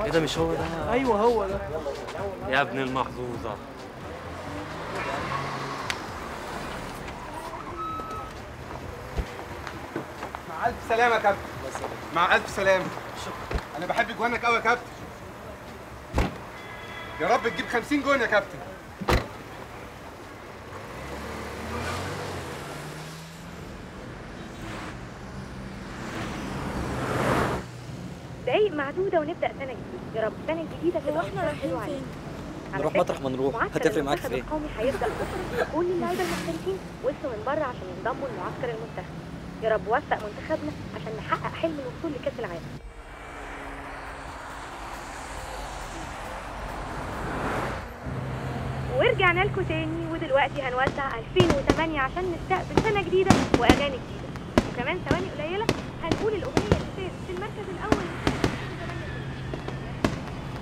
ايه ده مش هو ده ايوه هو ده يا ابن المحظوظه مع الف سلامه يا كابتن مع الف سلامه انا بحب جوانك قوي يا كابتن يا رب تجيب 50 جون يا كابتن دقايق معدودة ونبدأ سنة جديدة يا رب السنة الجديدة تبقى احنا حلوة علينا على نروح فكرة، مطرح ما نروح معسكر هتفرق معاك في المنتخب ايه القومي هيبدأ بكرة كل اللعيبة المحترفين وصلوا من بره عشان ينضموا لمعسكر المنتخب يا رب وفق منتخبنا عشان نحقق حلم الوصول لكأس العالم ورجعنا لكم تاني ودلوقتي هنوزع 2008 عشان نستقبل سنة جديدة وأغاني جديدة وكمان ثواني قليلة هنقول الأغنية اللي فازت في المركز الأول لسنة 2008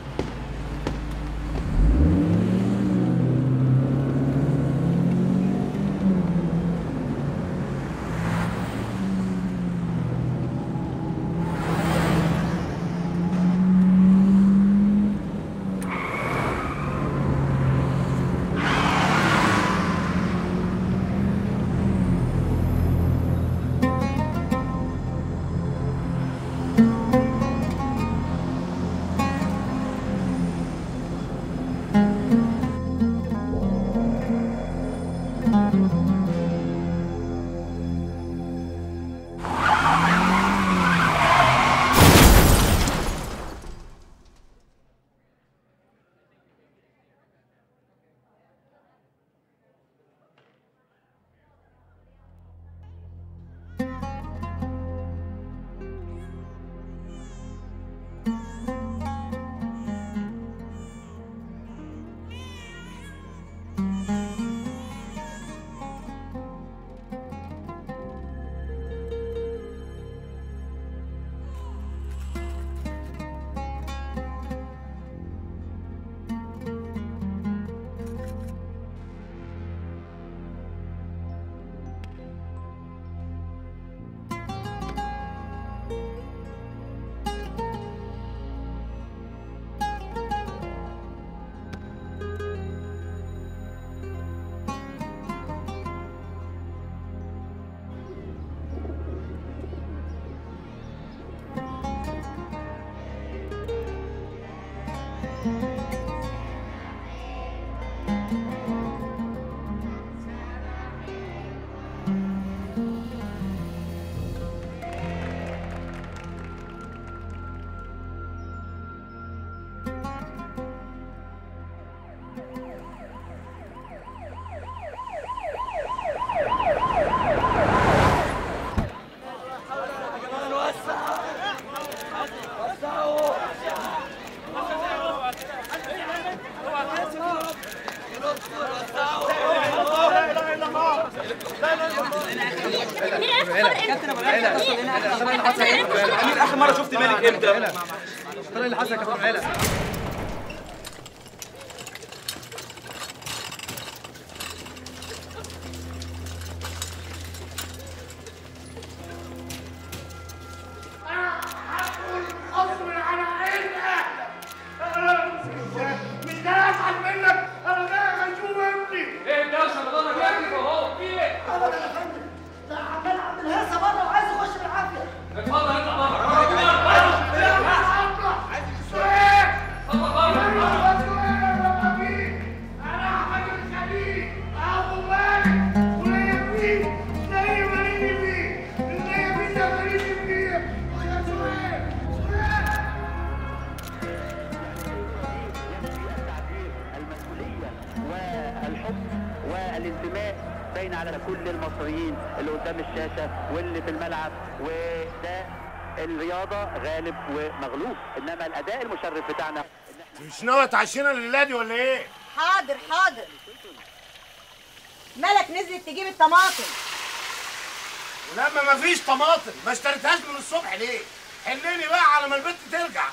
امين اخر مره شفت مالك امتى؟ ايه اللي حصل يا كابتن علا المسؤولية والحب والانتماء باين على كل المصريين اللي قدام الشاشة واللي في الملعب وده الرياضة غالب ومغلوب إنما الأداء المشرف بتاعنا مش ناوي تعشينا الليله دي ولا ايه؟ حاضر حاضر مالك نزلت تجيب الطماطم ولما مفيش طماطم ما اشتريتهاش من الصبح ليه؟ حلني بقى على ما البنت ترجع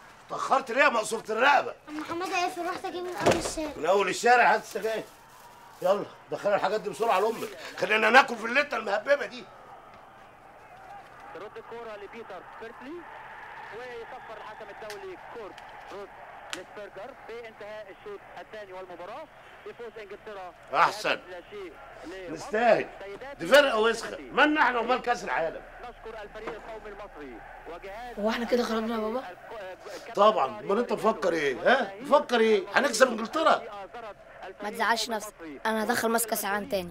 اتأخرت ليه يا مقصورة الرقبة؟ عم محمد عارف رحت اجيب من اول الشارع من أول الشارع هات السجاير يلا دخلنا الحاجات دي بسرعه لامك خلينا ناكل في اللته المهببه دي ترد الكرة لبيتر كيرتلي ويصفر الحكم الدولي كورت روس لسبرجر في انتهاء الشوط الثاني والمباراة بفوز انجلترا أحسن. بهدف لا شيء لمصر. نستاهل سيدات دي فرقه وسخه مالنا احنا ومال كاس العالم نشكر الفريق القومي المصري وجهاز هو احنا كده خرجنا يا بابا؟ طبعا امال انت مفكر ايه ها مفكر ايه هنكسب انجلترا ما تزعلش نفسك انا هدخل ماسك كاس العالم تاني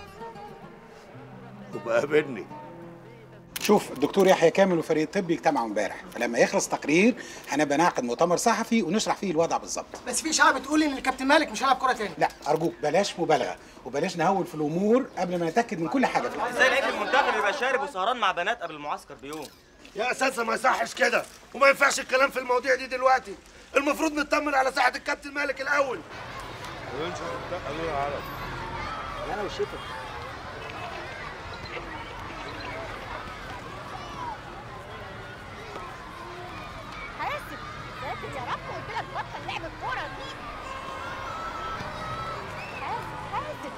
وبقى قابلني شوف الدكتور يحيى كامل وفريق الطب اجتمعوا امبارح فلما يخلص تقرير هنبقى نعقد مؤتمر صحفي ونشرح فيه الوضع بالظبط بس في اشاعه بتقول ان الكابتن مالك مش هيلعب كوره تاني لا ارجوك بلاش مبالغه وبلاش نهول في الامور قبل ما نتاكد من كل حاجه في الأمر. ازاي لقيت المنتخب يبقى شارب وسهران مع بنات قبل المعسكر بيوم يا اساتذه ما يصحش كده وما ينفعش الكلام في المواضيع دي دلوقتي المفروض نطمن على صحه الكابتن مالك الاول حاسب ساتر يا رب قلت لك بطل لعب الكوره دي حاسب حاسب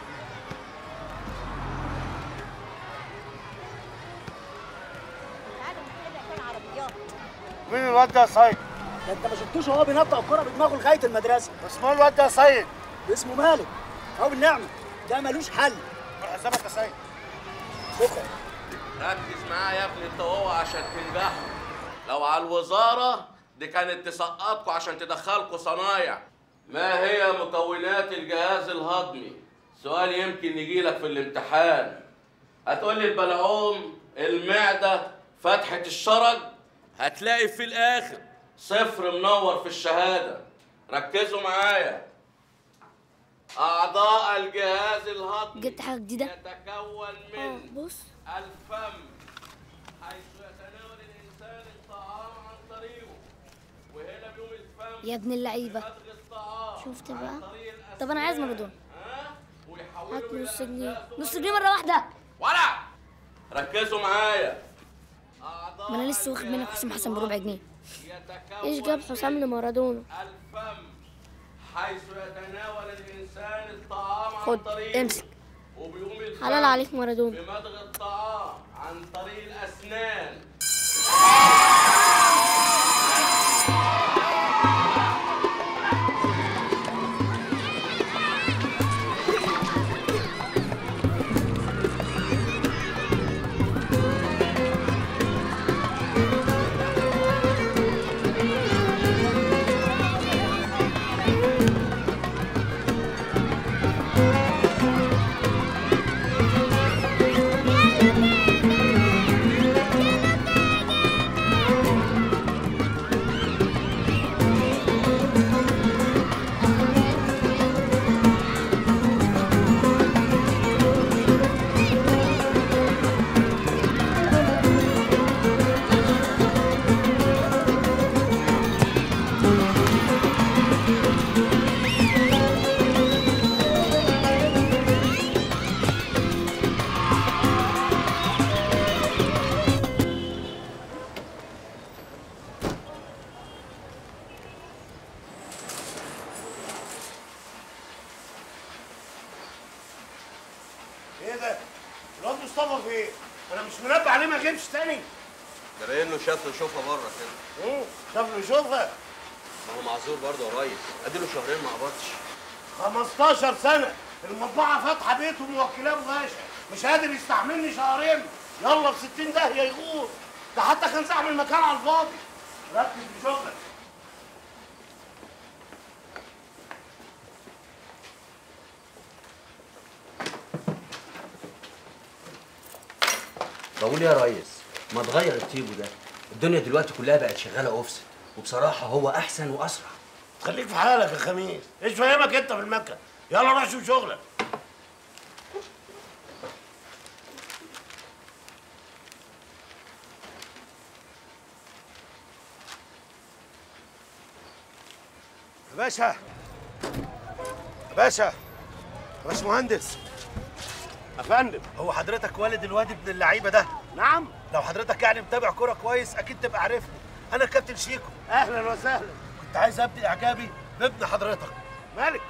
تعالى نتابع كده عربيات مين الواد ده يا سيد ده انت ما شفتوش وهو بينطق الكوره بدماغه لغايه المدرسه اسمه الواد ده يا سيد اسمه مالك او بالنعمه ده ملوش حل حسابك يا سيد بكره ركز معايا يا ابني انت وهو عشان تنجحوا لو على الوزارة دي كانت تسقطكوا عشان تدخلكوا صنايع ما هي مكونات الجهاز الهضمي سؤال يمكن يجيلك في الامتحان هتقول لي البلعوم المعدة فتحة الشرج هتلاقي في الآخر صفر منور في الشهادة ركزوا معايا أعضاء الجهاز الهضمي جبت حاجه جديده يتكون اه من بص الفم حيث يتناول الانسان الطعام عن طريقه وهنا بيقوم الفم يا ابن اللعيبه مدغ الطعام شفت عن بقى طريق طب انا عايز الأسنان. مارادونا ها ويحوله هات إلى نص جنيه أجزاء نص صغيرة. جنيه مره واحده ولا ركزوا معايا أعضاء ما انا لسه واخد منك الجهاز حسام حسن بربع جنيه يتكون ايش جاب حسام من لمارادونا الفم حيث يتناول الانسان الطعام عن خد طريقه امسك وبيقوم الفم حلال عليك مارادونا بمضغ الطعام عن طريق الأسنان ايه ده الواد مصطفى فين انا مش منبه عليه ما يجيبش تاني ده انه شاف له شوفها بره كده ايه شاف له يشوفها ما هو معذور برضه يا ريس اديله شهرين ما قبضش 15 سنة المطبعة فاتحة بيته موكلاه باشا مش قادر يستحملني شهرين يلا في 60 داهية يغور ده حتى كان زحم المكان على الفاضي ركز في شغلك بقول يا ريس ما تغير التيبو ده الدنيا دلوقتي كلها بقت شغاله اوفست وبصراحه هو احسن واسرع خليك في حالك يا خميس ايش فاهمك انت في المكة يلا روح شوف شغلك يا باشا يا باشا يا باشمهندس يا فندم هو حضرتك والد الواد ابن اللعيبه ده نعم لو حضرتك يعني متابع كوره كويس اكيد تبقى عارفني انا الكابتن شيكو اهلا وسهلا كنت عايز ابدي اعجابي بابن حضرتك مالك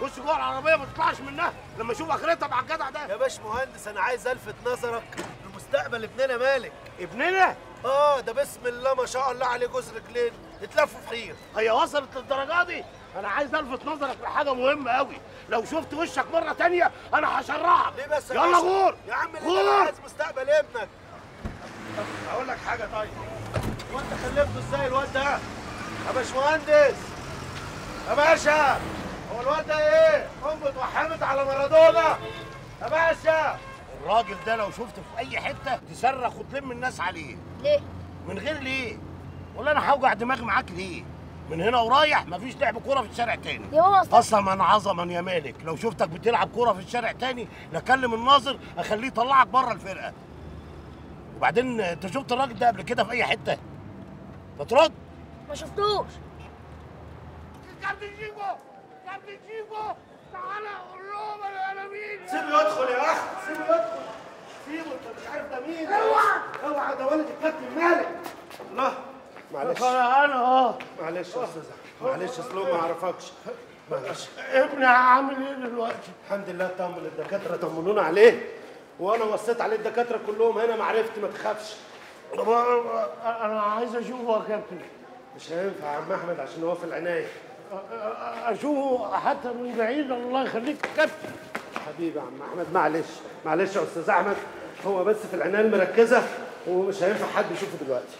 خش جوه العربيه ما تطلعش منها لما اشوف اخرتها مع الجدع ده يا باش مهندس انا عايز الفت نظرك لمستقبل ابننا مالك ابننا اه ده بسم الله ما شاء الله عليه جوز رجلين اتلفوا في حير هي وصلت للدرجه دي انا عايز الفت نظرك لحاجه مهمه قوي لو شفت وشك مره تانية انا هشرعك ليه بس يلا غور يا عم غور عايز مستقبل ابنك اقول لك حاجه طيب هو انت خلفته ازاي الواد ده يا باشمهندس يا باشا هو الواد ده ايه امه اتوحمت على مارادونا يا باشا الراجل ده لو شفته في اي حته تصرخ وتلم الناس عليه ليه؟ من غير ليه ولا انا هوجع دماغي معاك ليه من هنا ورايح مفيش لعب كوره في الشارع تاني يا ماما أصل- قسما عظما يا مالك لو شفتك بتلعب كوره في الشارع تاني لاكلم الناظر اخليه يطلعك بره الفرقه وبعدين انت شفت الراجل ده قبل كده في اي حته فترد ما شفتوش كابتن جيجو كابتن جيجو تعالى قول لهم انا انا مين سيبه يدخل يا اخي سيبه يدخل سيبه انت مش عارف ده مين اوعى اوعى ده ولد الكابتن مالك الله معلش انا انا اه معلش يا استاذ أحمد. معلش اصل هو ما يعرفكش معلش ابني عامل ايه دلوقتي؟ الحمد لله طمن الدكاتره طمنونا عليه وانا وصيت عليه الدكاتره كلهم هنا معرفتي ما تخافش انا عايز اشوفه يا كابتن مش هينفع يا عم احمد عشان هو في العنايه اشوفه حتى من بعيد الله يخليك يا كابتن حبيبي يا عم احمد معلش معلش يا استاذ احمد هو بس في العنايه المركزه ومش هينفع حد يشوفه دلوقتي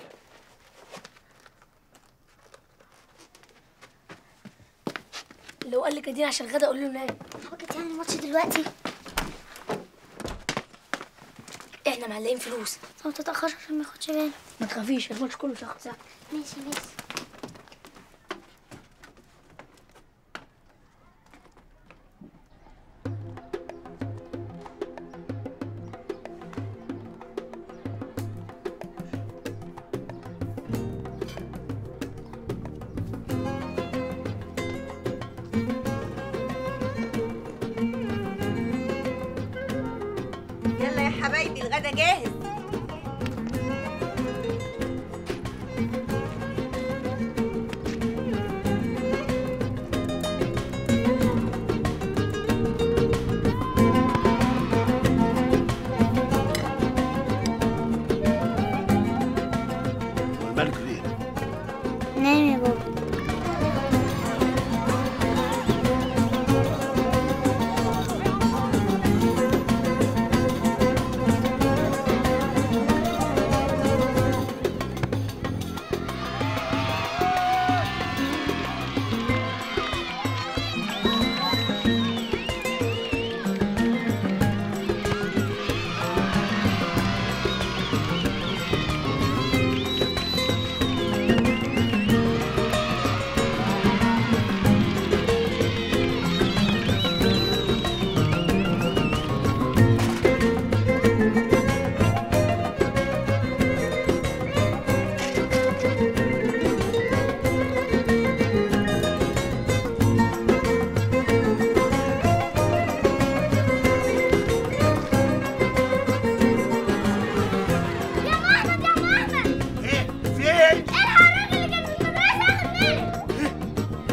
لو قال لك ادينا عشان الغدا قول له نايم وقت يعني الماتش دلوقتي احنا معلقين فلوس ما تتأخرش عشان ما ياخدش بالي ما تخافيش الماتش كله مش هياخد ساعه ماشي ماشي يلا يا حبايبي الغدا جاهز الملك ليه؟ نام يا بابا يا محمد يا محمد ايه؟ في ايه؟ الحق الراجل اللي كان في المدرسة اخد بالك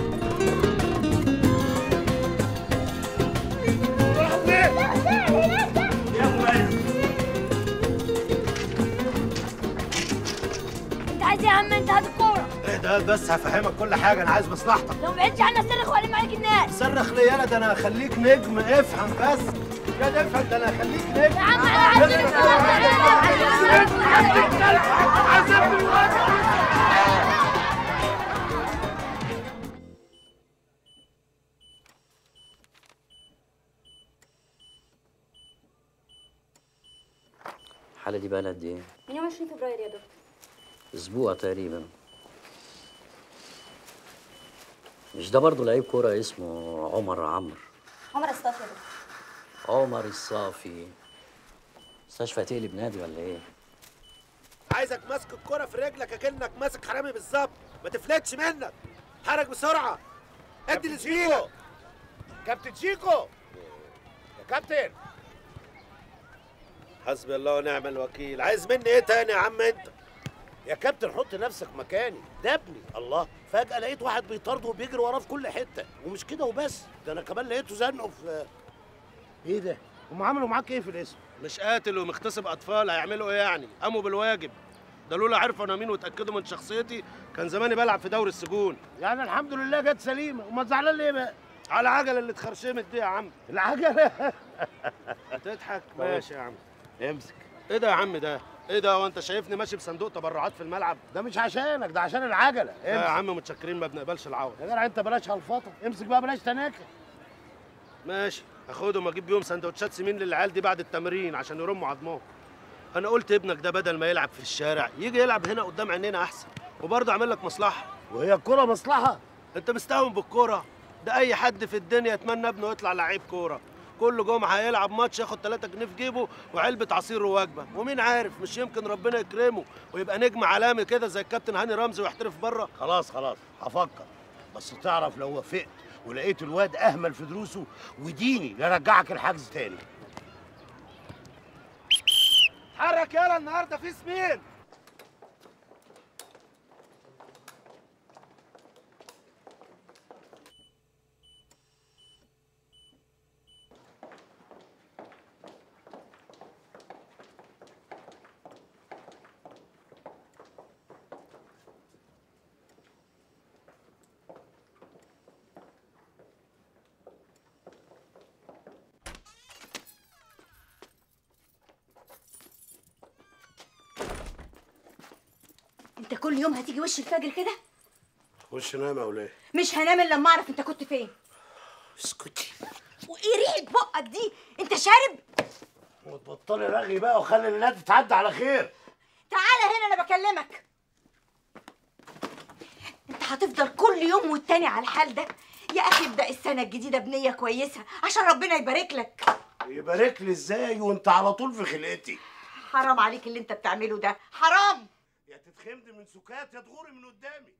انت عايز ايه يا عم انت هات الكوره ايه ده بس هفهمك كل حاجه انا عايز مصلحتك لو ما بعدتش عنا صرخ وعلم عليك الناس صرخ ليه يالا ده انا هخليك نجم افهم بس يا ده افهم ده انا هخليك نجم يا عم احنا عايزين الحالة دي بقى لها قد ايه؟ من يوم 20 فبراير يا دكتور اسبوع تقريبا مش ده برضه لعيب كورة اسمه عمر عمرو عمر استغفر الله عمر الصافي مستشفى تقلب نادي ولا ايه؟ عايزك ماسك الكرة في رجلك اكنك ماسك حرامي بالظبط ما تفلتش منك حرك بسرعة ادي لزميلك كابتن شيكو يا كابتن حسبي الله ونعم الوكيل عايز مني ايه تاني يا عم انت يا كابتن حط نفسك مكاني ده ابني الله فجأة لقيت واحد بيطارده وبيجري وراه في كل حتة ومش كده وبس ده انا كمان لقيته زنقه في ايه ده؟ هم عملوا معاك ايه في الاسم؟ مش قاتل ومغتصب اطفال هيعملوا ايه يعني قاموا بالواجب ده لولا عرفوا انا مين واتاكدوا من شخصيتي كان زماني بلعب في دوري السجون يعني الحمد لله جت سليمة وما زعلان ليه بقى؟ على العجله اللي اتخرشمت دي يا عم العجلة هتضحك ماشي يا عم امسك ايه ده يا عم ده ايه ده وانت شايفني ماشي بصندوق تبرعات في الملعب ده مش عشانك ده عشان العجلة لا يا امسك. عم متشكرين ما بنقبلش العوض يا جدع انت بلاش هلفطة امسك بقى بلاش تناكة ماشي هاخدهم واجيب بيهم سندوتشات سمين للعيال دي بعد التمرين عشان يرموا عضمهم انا قلت ابنك ده بدل ما يلعب في الشارع يجي يلعب هنا قدام عينينا احسن وبرضه اعمل لك مصلحه وهي الكوره مصلحه انت مستهون بالكوره ده اي حد في الدنيا يتمنى ابنه يطلع لعيب كوره كل جمعه هيلعب ماتش ياخد 3 جنيه في جيبه وعلبه عصير ووجبه ومين عارف مش يمكن ربنا يكرمه ويبقى نجم عالمي كده زي الكابتن هاني رمزي ويحترف بره خلاص خلاص هفكر بس تعرف لو وافقت ولقيت الواد اهمل في دروسه وديني لرجعك الحجز تاني اتحرك يلا النهارده في سمين انت كل يوم هتيجي وش الفجر كده خش نام يا وليه مش هنام الا لما اعرف انت كنت فين اسكتي وايه ريحه بقك دي انت شارب وتبطلي رغي بقى وخلي الليله تتعدى على خير تعالى هنا انا بكلمك انت هتفضل كل يوم والتاني على الحال ده يا اخي ابدا السنه الجديده بنيه كويسه عشان ربنا يبارك لك يبارك لي ازاي وانت على طول في خلقتي حرام عليك اللي انت بتعمله ده حرام يا تتخمدي من سكات يا تغوري من قدامي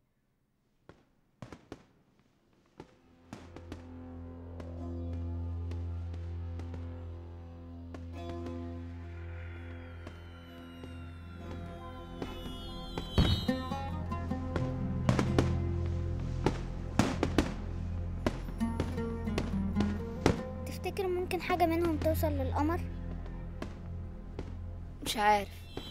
تفتكر ممكن حاجة منهم توصل للقمر؟ مش عارف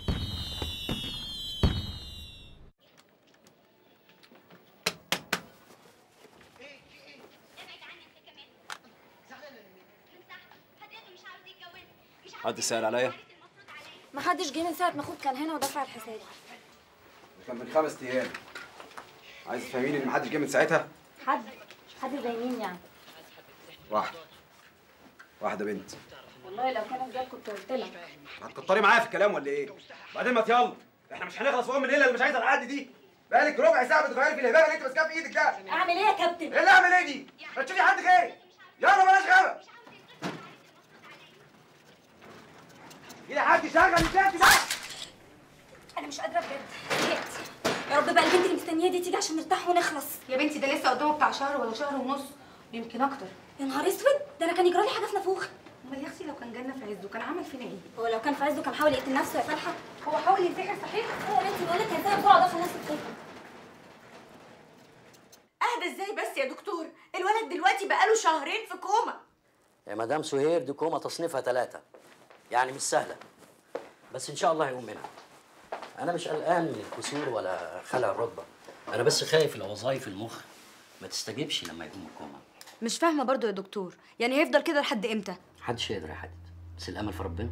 حد سأل عليا؟ ما حدش جه من ساعة ما اخوك كان هنا ودفع الحساب كان من خمس أيام عايز تفهميني إن محدش جه من ساعتها؟ حد حد زي مين يعني واحدة واحدة بنت والله لو كانت جت كنت قلت لك هتكتري معايا في الكلام ولا إيه؟ بعدين ما يلا إحنا مش هنخلص في أم الليلة اللي مش عايزة العقد دي بقالك ربع ساعة بتغيري في الهباب اللي أنت ماسكاها في إيدك ده اعمل ايه يا كابتن إيه اللي أعمل إيه دي؟ ما تشوفي حد غيري يلا بلاش غبا كده حد يشغل الجد ده انا مش قادره بجد زهقت يا رب بقى البنت اللي مستنياه دي تيجي عشان نرتاح ونخلص يا بنتي ده لسه قدامه بتاع شهر ولا شهر ونص يمكن اكتر يا نهار اسود ده انا كان يجرى لي حاجه في نافوخ امال يا اختي لو كان جالنا في عزه كان عمل فينا ايه هو لو كان في عزه كان حاول يقتل نفسه يا فرحه هو حاول ينتحر صحيح ايه يا بنتي بقول لك ازاي بسرعه دخل نفسه في اهدى ازاي بس يا دكتور الولد دلوقتي بقاله شهرين في كوما يا مدام سهير دي كوما تصنيفها ثلاثة يعني مش سهلة بس إن شاء الله هيقوم منها أنا مش قلقان من الكسور ولا خلع الركبة أنا بس خايف لوظايف المخ ما تستجيبش لما يقوم من الكوما مش فاهمه برضو يا دكتور يعني هيفضل كده لحد امتى محدش يقدر يحدد بس الأمل في ربنا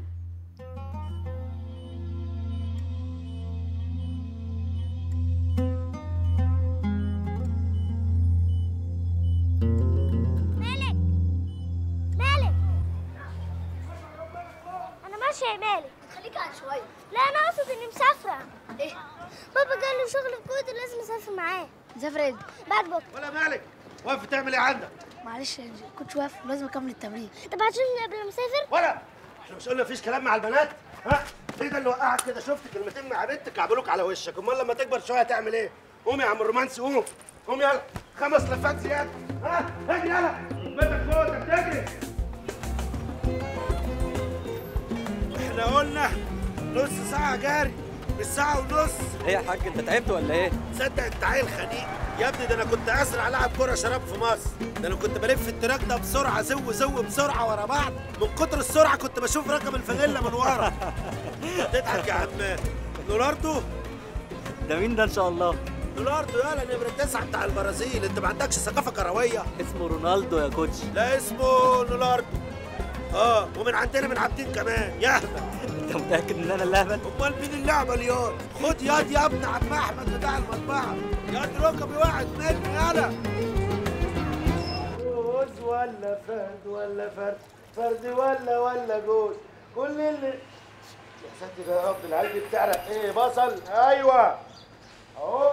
مالك مالك انا ماشيه يا مالك خليك قاعد شويه لا انا اقصد اني مسافره ايه بابا قال له شغل في كويت لازم اسافر معاه مسافر ايه بعد بكره ولا مالك واقف تعمل ايه عندك معلش يا كنت واقف لازم اكمل التمرين طب هتشوفني قبل ما اسافر ولا احنا مش قلنا مفيش كلام مع البنات ها ايه ده اللي وقعك كده شفت كلمتين مع بنت كعبلوك على وشك امال لما تكبر شويه هتعمل ايه قوم يا عم الرومانسي قوم قوم يلا خمس لفات زياده ها اجري يلا بيتك فوتك تجري احنا قلنا نص ساعه جري مش ساعه ونص ايه يا حاج انت تعبت ولا ايه تصدق انت عيل خنيق يا ابني ده انا كنت اسرع لاعب كره شراب في مصر ده انا كنت بلف التراك ده بسرعه زو زو بسرعه ورا بعض من كتر السرعه كنت بشوف رقم الفانيلا من ورا تضحك يا عماد لوناردو ده مين ده ان شاء الله لوناردو يالا نمرة تسعة بتاع البرازيل انت ما عندكش ثقافة كروية اسمه رونالدو يا كوتش لا اسمه لوناردو اه ومن عندنا من عابدين كمان يا انت متاكد ان انا اللي اهبل امال مين اللي عمل ياض خد ياض يا ابن عم احمد بتاع المطبعة ياض ركبي واحد مني يالا جوز ولا فرد ولا فرد فرد ولا ولا جوز كل اللي يا ساتر يا رب العيال دي بتعرف ايه بصل ايوه اهو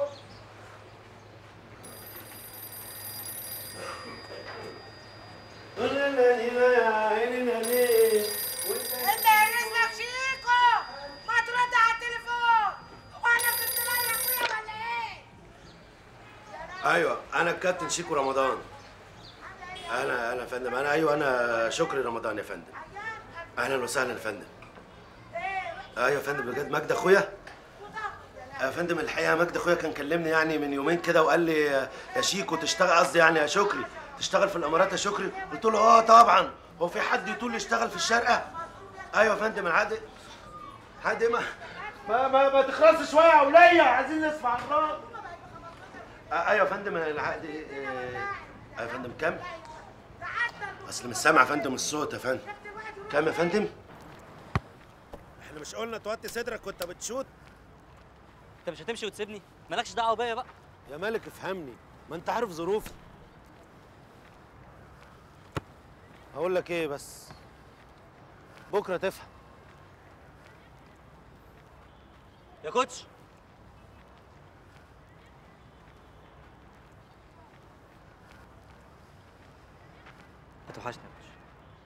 انت اسمك شيكو ما ترد على التليفون وانا كنت يا اخويا ولا ايه ايوه انا الكابتن شيكو رمضان انا انا يا فندم انا ايوه انا شكري رمضان يا فندم اهلا وسهلا يا فندم ايوه يا فندم بجد مجدي اخويا يا فندم الحقيقه مجدي اخويا كان كلمني يعني من يومين كده وقال لي يا شيكو تشتغل قصدي يعني يا شكري تشتغل في الامارات يا شكري قلت له اه طبعا هو في حد يطول يشتغل في الشارقه ايوه يا فندم العقد حد ما ما ما, ما تخلص شويه يا وليه عايزين نسمع الراجل آه، ايوه يا فندم العقد إيه، إيه، ايوه يا فندم كام؟ اصل مش سامع يا فندم الصوت يا فندم كام يا فندم؟ احنا مش قلنا توطي صدرك وانت بتشوت؟ انت مش هتمشي وتسيبني مالكش دعوه بيا بقى يا مالك افهمني ما انت عارف ظروفي هقول لك ايه بس بكره تفهم يا كوتش هتوحشني يا كوتش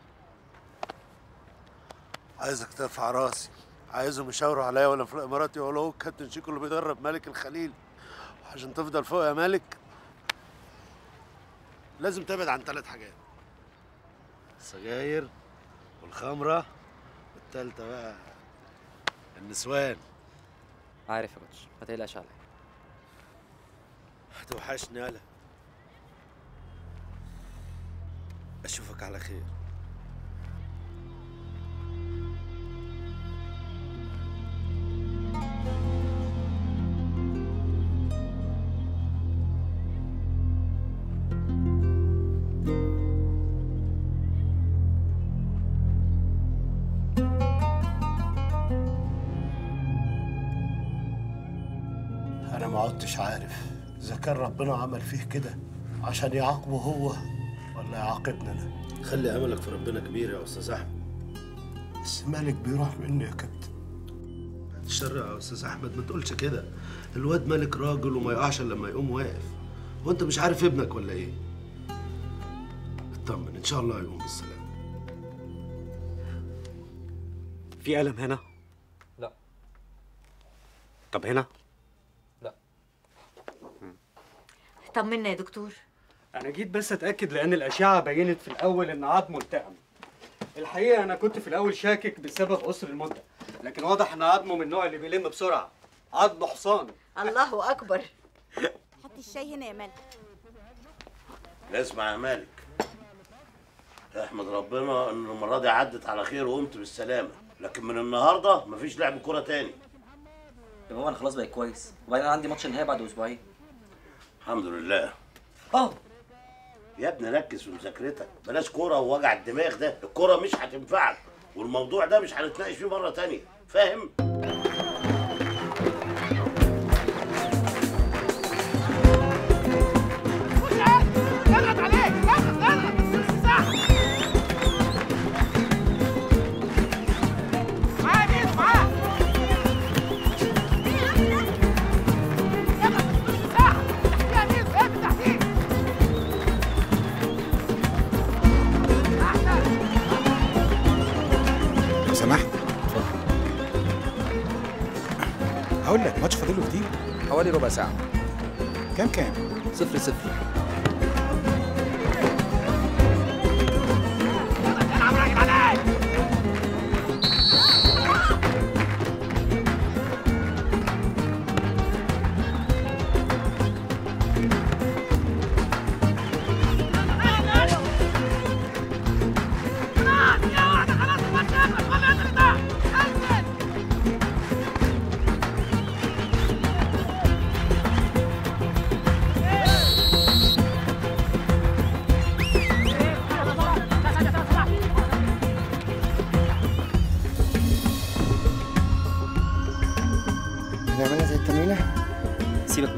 عايزك ترفع راسي عايزهم يشاوروا عليا وانا في الامارات يقولوا هو كابتن شيكو اللي بيدرب ملك الخليل عشان تفضل فوق يا مالك لازم تبعد عن ثلاث حاجات السجاير والخمره والتالتة بقى النسوان عارف يا كوتش ما تقلقش عليا هتوحشني يالا اشوفك على خير انا ما عدتش عارف اذا كان ربنا عمل فيه كده عشان يعاقبه هو ولا يعاقبنا انا خلي املك في ربنا كبير يا استاذ احمد بس مالك بيروح مني يا كابتن بعد الشر يا استاذ احمد ما تقولش كده الواد مالك راجل وما يقعش الا لما يقوم واقف وانت مش عارف ابنك ولا ايه اطمن ان شاء الله هيقوم بالسلامه في ألم هنا؟ لا. طب هنا؟ طمنا يا دكتور أنا جيت بس أتأكد لأن الأشعة بينت في الأول إن عظمه التئم. الحقيقة أنا كنت في الأول شاكك بسبب قصر المدة، لكن واضح إن عظمه من النوع اللي بيلم بسرعة. عظم حصان. الله اكبر حط الشاي هنا يا مالك اسمع يا مالك احمد ربنا ان المره دي عدت على خير وقمت بالسلامه لكن من النهارده مفيش لعب كوره تاني يا بابا انا خلاص بقيت كويس وبعدين أنا عندي ماتش نهائي بعد اسبوعين الحمد لله اه يا ابني ركز في مذاكرتك بلاش كوره ووجع الدماغ ده الكوره مش هتنفعك والموضوع ده مش هنتناقش فيه مره تانية فاهم اضغط عليه اضغط اضغط صح معاه مين معاه صح يا مين فين تحتيه لو سمحت هقول لك ماتش فاضله كتير حوالي ربع ساعه كام كام صفر صفر العب راجل عليه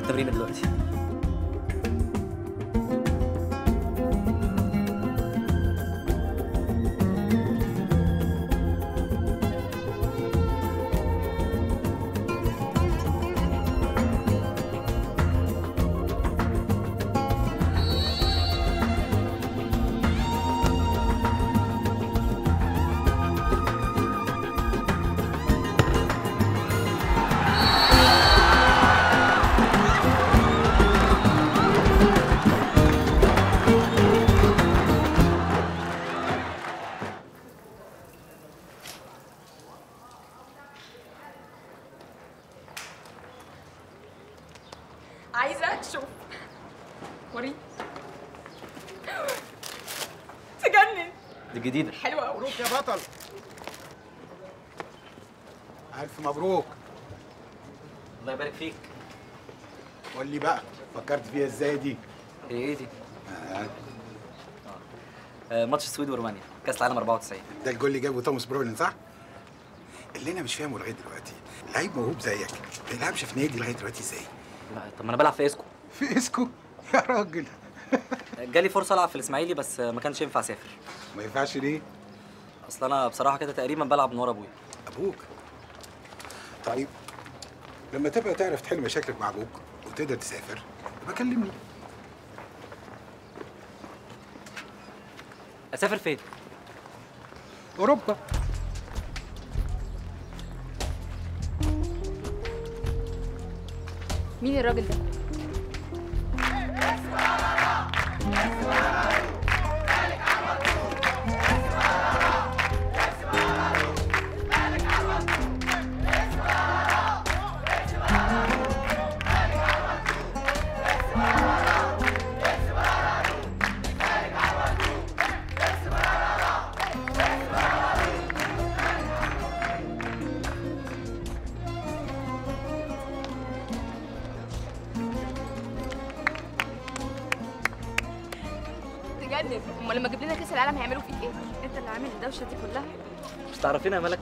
التمرين دلوقتي عايزه اشوف وريني تجنن دي جديده حلوه قوي مبروك يا بطل الف مبروك الله يبارك فيك قول لي بقى فكرت فيها ازاي دي هي ايه دي؟ آه. آه ماتش السويد ورومانيا كاس العالم 94 ده الجول اللي جابه توماس برولين صح اللي انا مش فاهمه لغايه دلوقتي لعيب موهوب زيك ما يلعبش في نادي لغايه دلوقتي ازاي لا طب ما انا بلعب في اسكو في اسكو يا راجل جالي فرصه العب في الاسماعيلي بس ما كانش ينفع اسافر ما ينفعش ليه اصل انا بصراحه كده تقريبا بلعب من ورا ابويا ابوك طيب لما تبقى تعرف تحل مشاكلك مع ابوك وتقدر تسافر يبقى كلمني اسافر فين اوروبا مين الراجل ده؟ تجنن امال لما جيب لنا كاس العالم هيعملوا فيك ايه؟ انت اللي عامل الدوشه دي كلها مش تعرفيني يا ملك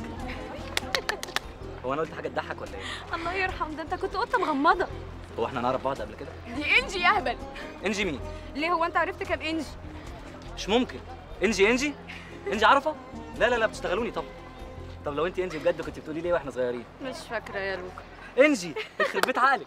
هو انا قلت حاجه تضحك ولا ايه الله يرحم ده انت كنت قطه مغمضه هو احنا نعرف بعض قبل كده دي انجي يا هبل انجي مين ليه هو انت عرفت كام انجي؟ مش ممكن انجي انجي انجي عارفه لا لا لا بتشتغلوني طب طب لو انت انجي بجد كنت بتقولي ليه واحنا صغيرين مش فاكره يا لوكا انجي يخرب بيت عقلك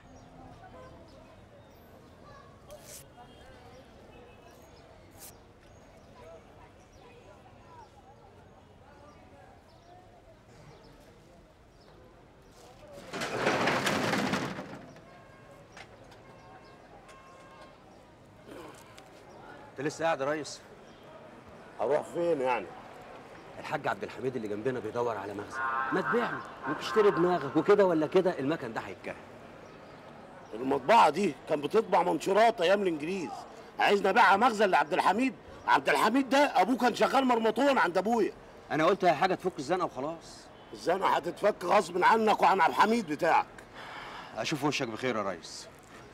انت لسه قاعد يا ريس هروح فين يعني الحاج عبد الحميد اللي جنبنا بيدور على مخزن ما تبيعني وتشتري دماغك وكده ولا كده المكن ده هيتكهن المطبعه دي كان بتطبع منشورات ايام الانجليز عايزني ابيعها مخزن لعبد الحميد عبد الحميد ده ابوه كان شغال مرمطون عند ابويا انا قلت هي حاجه تفك الزنقه وخلاص الزنقه هتتفك غصب عنك وعن عبد الحميد بتاعك اشوف وشك بخير يا ريس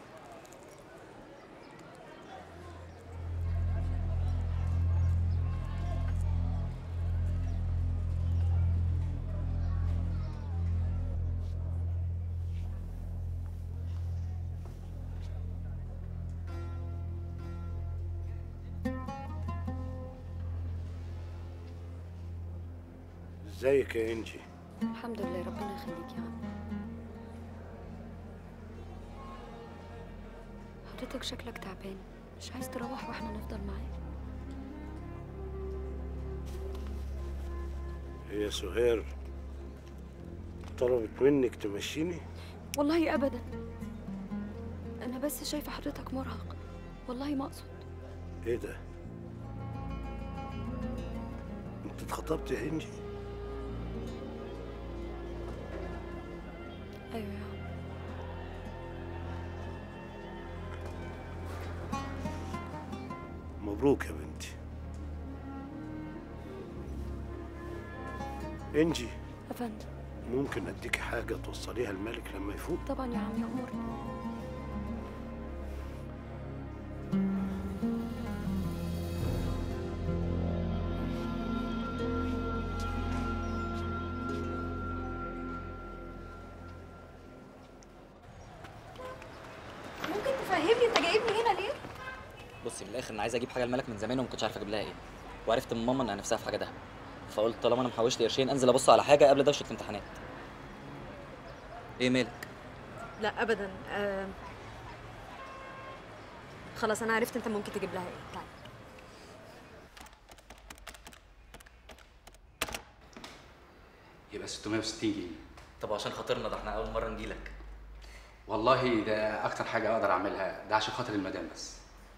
ازيك يا انجي الحمد لله ربنا يخليك يا عم حضرتك شكلك تعبان مش عايز تروح واحنا نفضل معاك هي سهير طلبت منك تمشيني والله ابدا انا بس شايفه حضرتك مرهق والله ما اقصد ايه ده انت اتخطبت يا انجي ايوه يا عم مبروك يا بنتي انجي افندم ممكن اديكي حاجه توصليها الملك لما يفوق طبعا يا عم يأمرني الاخر انا عايز اجيب حاجه لمالك من زمان وما كنتش عارف اجيب لها ايه وعرفت من ماما انها نفسها في حاجه دهب فقلت طالما انا محوش لي قرشين انزل ابص على حاجه قبل دوشه الامتحانات ايه مالك لا ابدا آه... خلاص انا عرفت انت ممكن تجيب لها ايه تعالى يبقى 660 جنيه طب عشان خاطرنا ده احنا اول مره نجيلك والله ده اكتر حاجه اقدر اعملها ده عشان خاطر المدام بس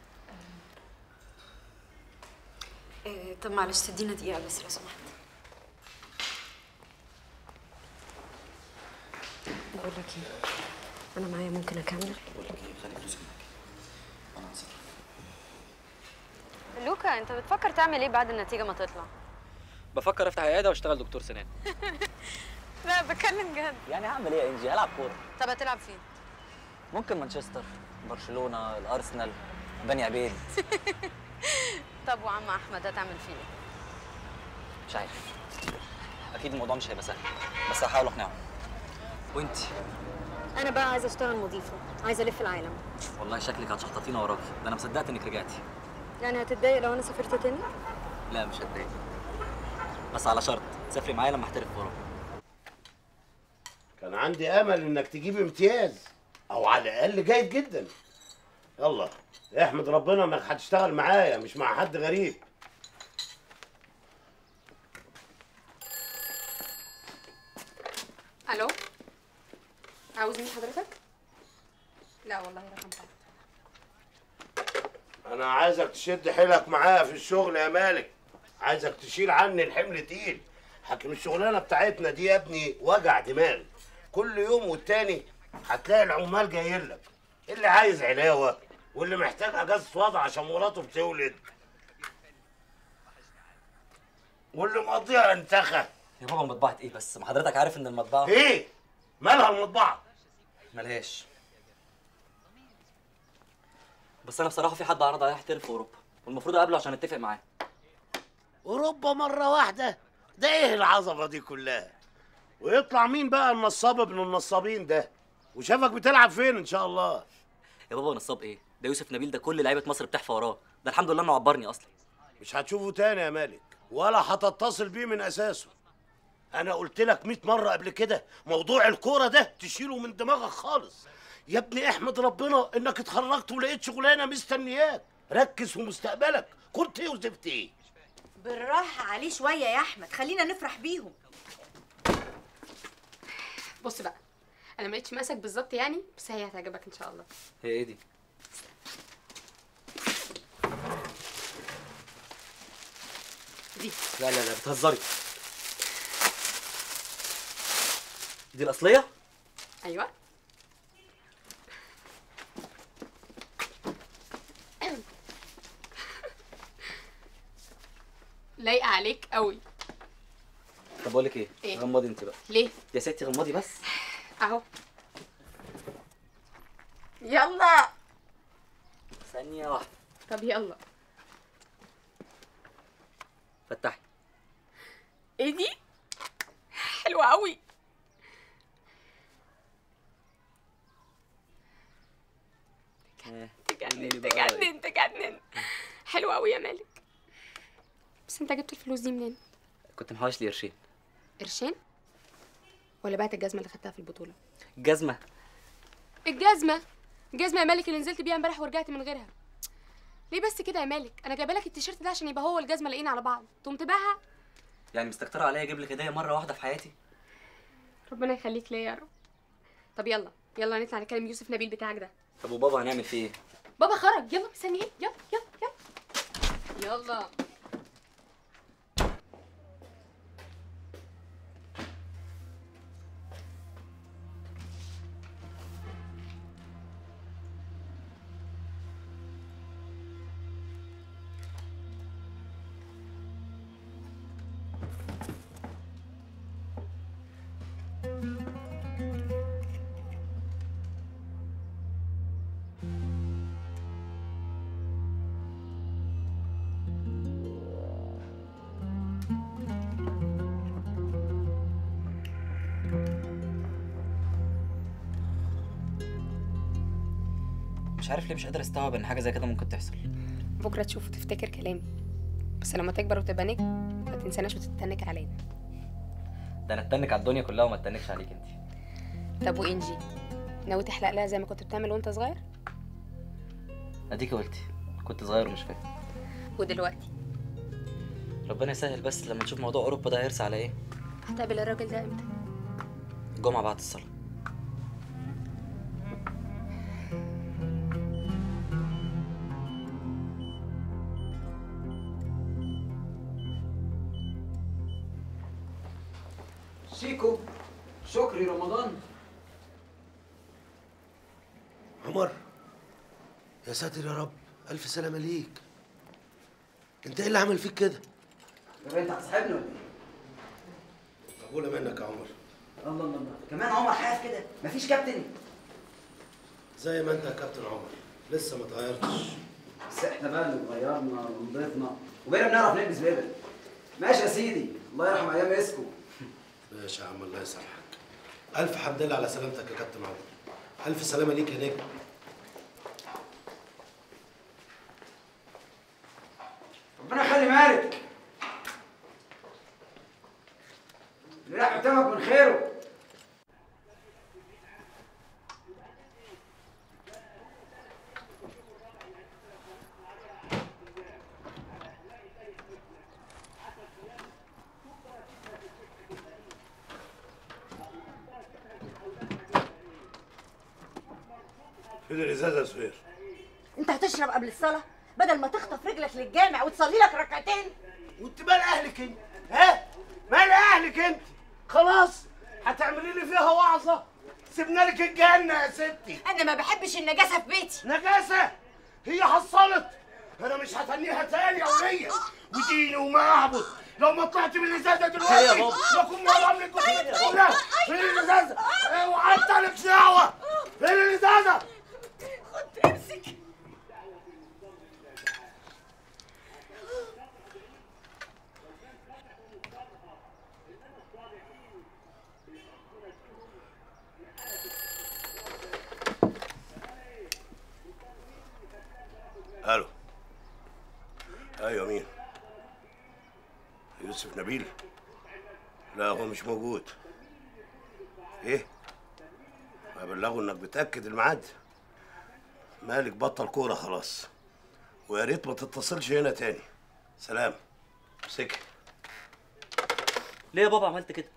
آه... طب معلش تدينا دقيقه بس لو سمحت بقول لك ايه انا معايا ممكن اكمل بقول لك ايه خلي فلوسك معاك انا هتصرف لوكا انت بتفكر تعمل ايه بعد النتيجه ما تطلع بفكر افتح عياده واشتغل دكتور سنان لا بتكلم جد يعني هعمل ايه يا انجي هلعب كوره طب هتلعب فين ممكن مانشستر برشلونه الارسنال بني عبيد طب وعم احمد هتعمل فيه ايه مش عارف اكيد الموضوع مش هيبقى سهل بس هحاول اقنعه وانتي انا بقى عايزه اشتغل مضيفه عايزه الف العالم والله شكلك هتشحططينا وراكي ده انا مصدقت انك رجعتي يعني هتتضايق لو انا سافرت تاني لا مش هتضايق بس على شرط تسافري معايا لما احترف في اوروبا كان عندي امل انك تجيب امتياز او على الاقل جيد جدا يلا احمد ربنا انك هتشتغل معايا مش مع حد غريب الو عاوز مين حضرتك لا والله رقم بعض انا عايزك تشد حيلك معايا في الشغل يا مالك عايزك تشيل عني الحمل تقيل حكم الشغلانه بتاعتنا دي يا ابني وجع دماغ كل يوم والتاني هتلاقي العمال جايين لك اللي عايز علاوه واللي محتاج اجازه وضع عشان مراته بتولد واللي مقضيها انتخه يا بابا مطبعة ايه بس ما حضرتك عارف ان المطبعة ايه مالها المطبعه ملهاش بس انا بصراحة في حد عرض عليا احترف في اوروبا والمفروض اقابله عشان اتفق معاه اوروبا مره واحده ده ايه العظمه دي كلها ويطلع مين بقى النصاب ابن النصابين ده وشافك بتلعب فين ان شاء الله يا بابا نصاب ايه ده يوسف نبيل ده كل لعيبة مصر بتحفى وراه ده الحمد لله انه عبرني اصلا مش هتشوفه تاني يا مالك ولا هتتصل بيه من اساسه انا قلت لك 100 مره قبل كده موضوع الكوره ده تشيله من دماغك خالص يا ابني احمد ربنا انك اتخرجت ولقيت شغلانه مستنياك ركز في مستقبلك كنت ايه وزفت ايه بالراحه عليه شويه يا احمد خلينا نفرح بيهم بص بقى انا ما لقيتش مقاسك بالظبط يعني بس هي هتعجبك ان شاء الله هي ايه دي دي لا لا لا بتهزري دي الاصلية ايوه لايقه عليك قوي طب بقول لك ايه إيه؟ غمضي انت بقى ليه يا ستي غمضي بس اهو يلا ثانية واحدة طب يلا فتحي ايه دي حلوه قوي آه، تجنن قولي بقى رأيك. تجنن تجنن حلوه قوي يا مالك بس انت جبت الفلوس دي منين كنت محوش لي قرشين قرشين ولا بعت الجزمه اللي خدتها في البطوله جزمة الجزمه الجزمه يا مالك اللي نزلت بيها امبارح ورجعت من غيرها ليه بس كده يا مالك انا جايبه لك التيشيرت ده عشان يبقى هو الجزمه لاقيين على بعض تقوم تبيعها يعني مستكترة عليا اجيب لك هدية مرة واحدة في حياتي ربنا يخليك ليا يا رب طب يلا يلا نطلع نكلم يوسف نبيل بتاعك ده طب وبابا هنعمل فيه ايه؟ بابا خرج يلا مستني ايه يلا يلا يلا يلا مش عارف ليه مش قادر استوعب ان حاجة زي كده ممكن تحصل بكره تشوف وتفتكر كلامي بس لما تكبر وتبقى نجم ما تنساناش وتتنك علينا ده انا اتنك على الدنيا كلها وما اتنكش عليك انت طب وانجي ناوي تحلق لها زي ما كنت بتعمل وانت صغير اديكي قلتي كنت صغير ومش فاهم ودلوقتي ربنا يسهل بس لما نشوف موضوع اوروبا ده هيرسى على ايه هتقابل الراجل ده امتى الجمعه بعد الصلاه شيكو شكري رمضان عمر يا ساتر يا رب الف سلامه ليك انت ايه اللي عمل فيك كده طب انت هتصاحبني ولا ايه؟ مقبوله منك يا عمر الله الله الله كمان عمر حاف كده مفيش كابتن زي ما انت يا كابتن عمر لسه ما اتغيرتش بس احنا بقى اللي اتغيرنا ونضيفنا وبقينا بنعرف نلبس بدل ماشي يا سيدي الله يرحم ايام اسكو ماشي يا عم الله يسامحك الف حمد لله على سلامتك يا كابتن عمر الف سلامه ليك يا نجم ربنا يخلي مالك اللي راح قدامك من خيره فين الازازه يا سهير انت هتشرب قبل الصلاه بدل ما تخطف رجلك للجامع وتصلي لك ركعتين وانت مال اهلك انت ها مال اهلك انت خلاص هتعملي لي فيها وعظه سيبنا لك الجنه يا ستي انا ما بحبش النجاسه في بيتي نجاسه هي حصلت انا مش هتنيها تاني يا وليه وديني وما اعبد لو ما طلعت من الازازه دلوقتي هي يا بابا. لكم مرام لكم هنا فين الازازه اوعى انت لك دعوه فين الازازه خد امسك الو ايوه مين يوسف نبيل لا هو مش موجود ايه ابلغه انك بتاكد الميعاد مالك بطل كوره خلاص ويا ريت ما تتصلش هنا تاني سلام سكت ليه يا بابا عملت كده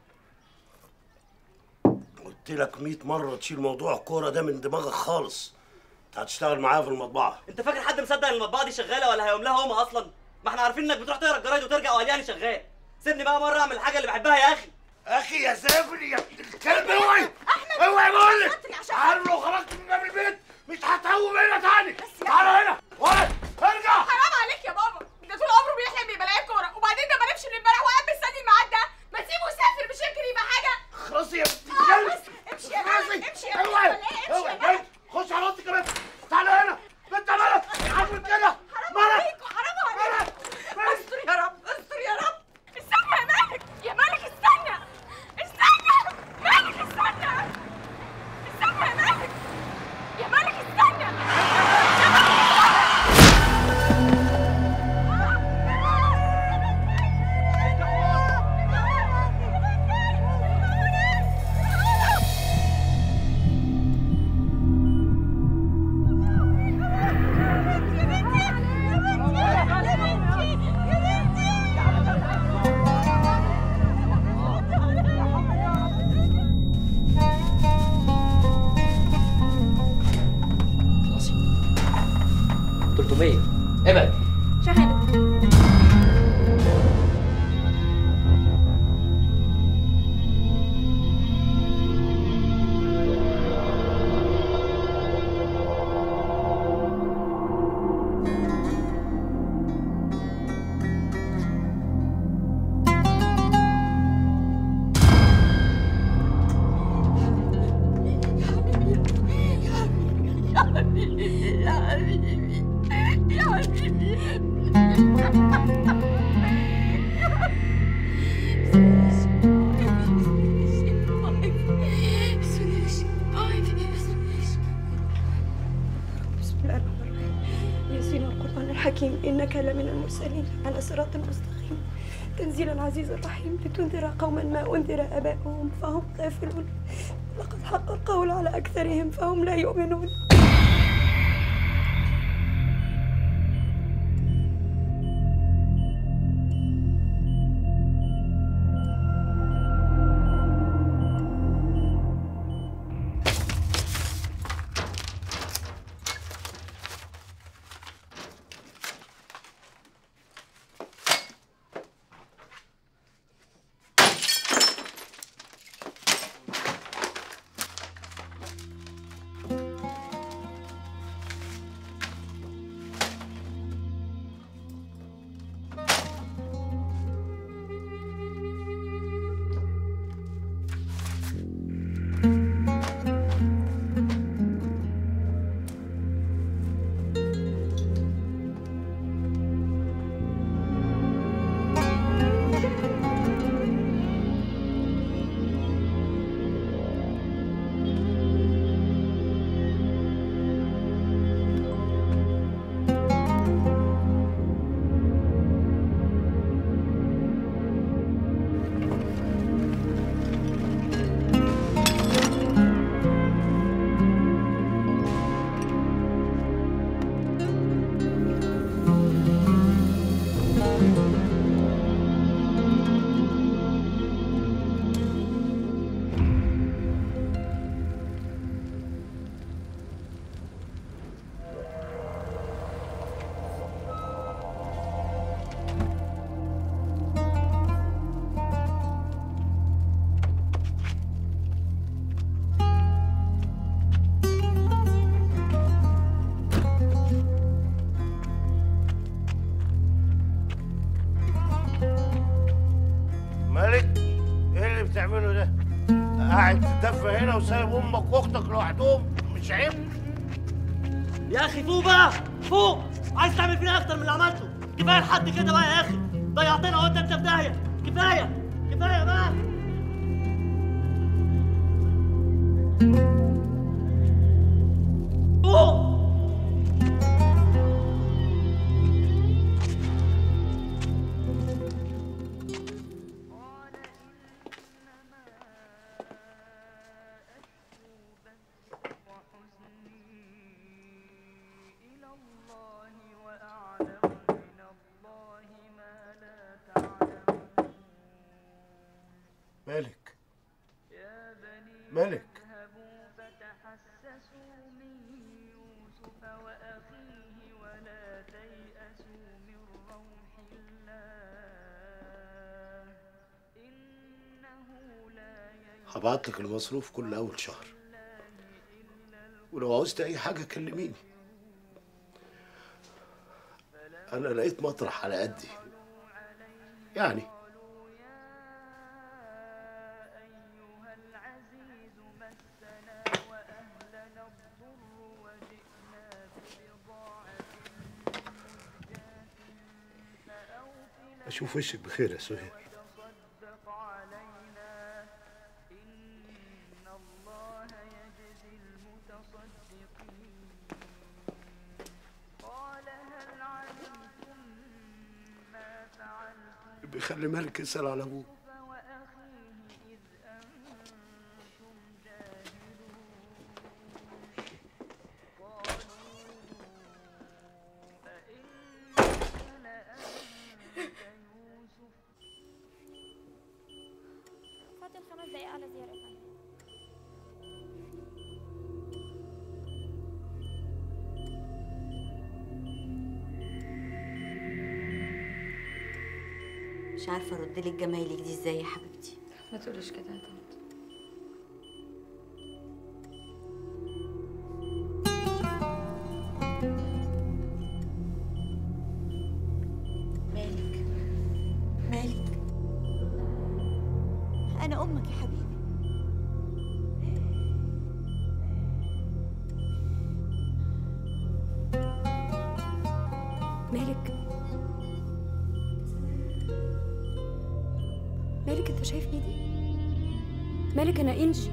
قلت لك 100 مره تشيل موضوع الكوره ده من دماغك خالص انت هتشتغل معايا في المطبعه انت فاكر حد مصدق ان المطبعه دي شغاله ولا هيقوم لها امها اصلا ما احنا عارفين انك بتروح تقرا الجرايد وترجع وقال شغال سيبني بقى مره اعمل الحاجه اللي بحبها يا اخي اخي يا سافر يا الكلب اوعي اوعي بقول لك عارف لو خرجت من باب البيت مش هتهوم هنا تاني تعالى هنا ولد ارجع حرام عليك يا بابا ده طول عمره بيحلم يبقى لعيب كوره وبعدين ده ما نمشي من امبارح وقاعد مستني الميعاد ده ما تسيبه يسافر مش يمكن يبقى حاجه خلاص يا بنت الكلب امشي يا مالك امشي يا اوعي مالك امشي يا اوعي مالك خش على اوضتي كمان تعالى هنا انت مالك عامل كده مالك حرام عليك استر يا رب استر يا رب استنى يا مالك يا مالك استنى استنى مالك استنى استنى يا مالك يا مالك استنى يا مالك استنى إنك لمن المرسلين على صراط مستقيم تنزيل العزيز الرحيم لتنذر قوما ما أنذر آباؤهم فهم غافلون لقد حق القول على أكثرهم فهم لا يؤمنون مالك ايه اللي بتعمله ده؟ قاعد تدفى هنا وسايب امك واختك لوحدهم مش عيب؟ يا اخي فوق بقى فوق عايز تعمل فينا اكتر من اللي عملته كفايه لحد كده بقى يا اخي ضيعتنا وانت انت في داهيه كفايه كفايه بقى فوق مالك مالك هبعت لك المصروف كل اول شهر ولو عوزت اي حاجه كلميني انا لقيت مطرح على قدي يعني اشوف وشك بخير يا سهير بيخلي مالك يسأل على ابوه فاضل خمس دقايق على زيارة يا فندم مش عارفه ارد لك جمايلك دي ازاي يا حبيبتي ما تقوليش كده يا طنط مالك مالك انا امك يا حبيبي مالك مالك انت شايفني دي مالك انا انجي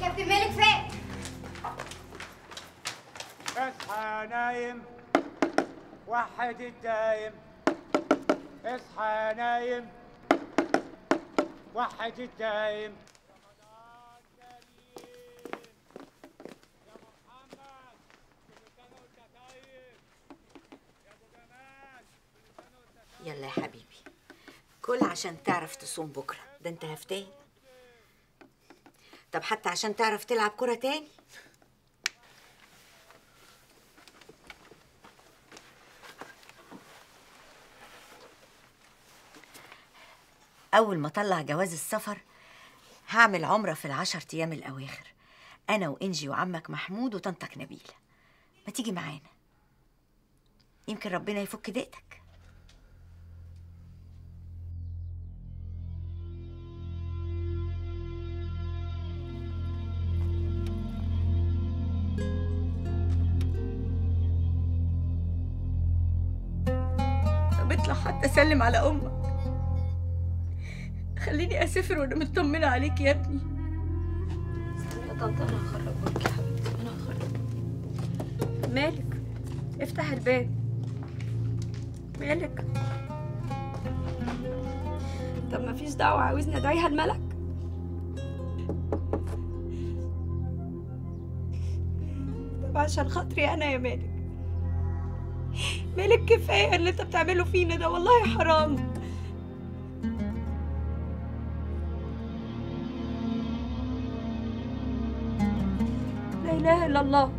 كابتن مالك فين؟ اصحى يا نايم وحد الدايم اصحى يا نايم وحد الدايم يلا يا حبيبي كل عشان تعرف تصوم بكره ده انت هفتان طب حتى عشان تعرف تلعب كرة تاني أول ما أطلع جواز السفر هعمل عمرة في العشر أيام الأواخر أنا وإنجي وعمك محمود وطنطك نبيلة ما تيجي معانا يمكن ربنا يفك ضيقتك طب اطلع حتى سلم على امك خليني اسافر وانا مطمنه عليك يا ابني يا طنط انا هخرجك يا حبيبتي انا هخرجك مالك افتح الباب مالك طب ما فيش دعوه عاوزني ادعيها الملك طب عشان خاطري انا يا مالك مالك كفايه اللي انت بتعمله فينا ده والله حرام لا اله الا الله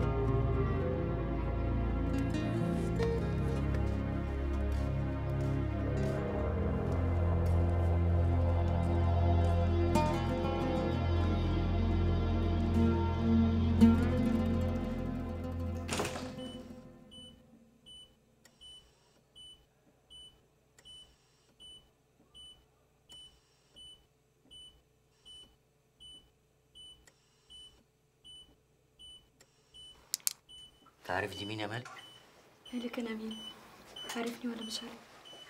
تعرف دي مين يا مالك؟ مالك انا مين عارفني ولا مش عارف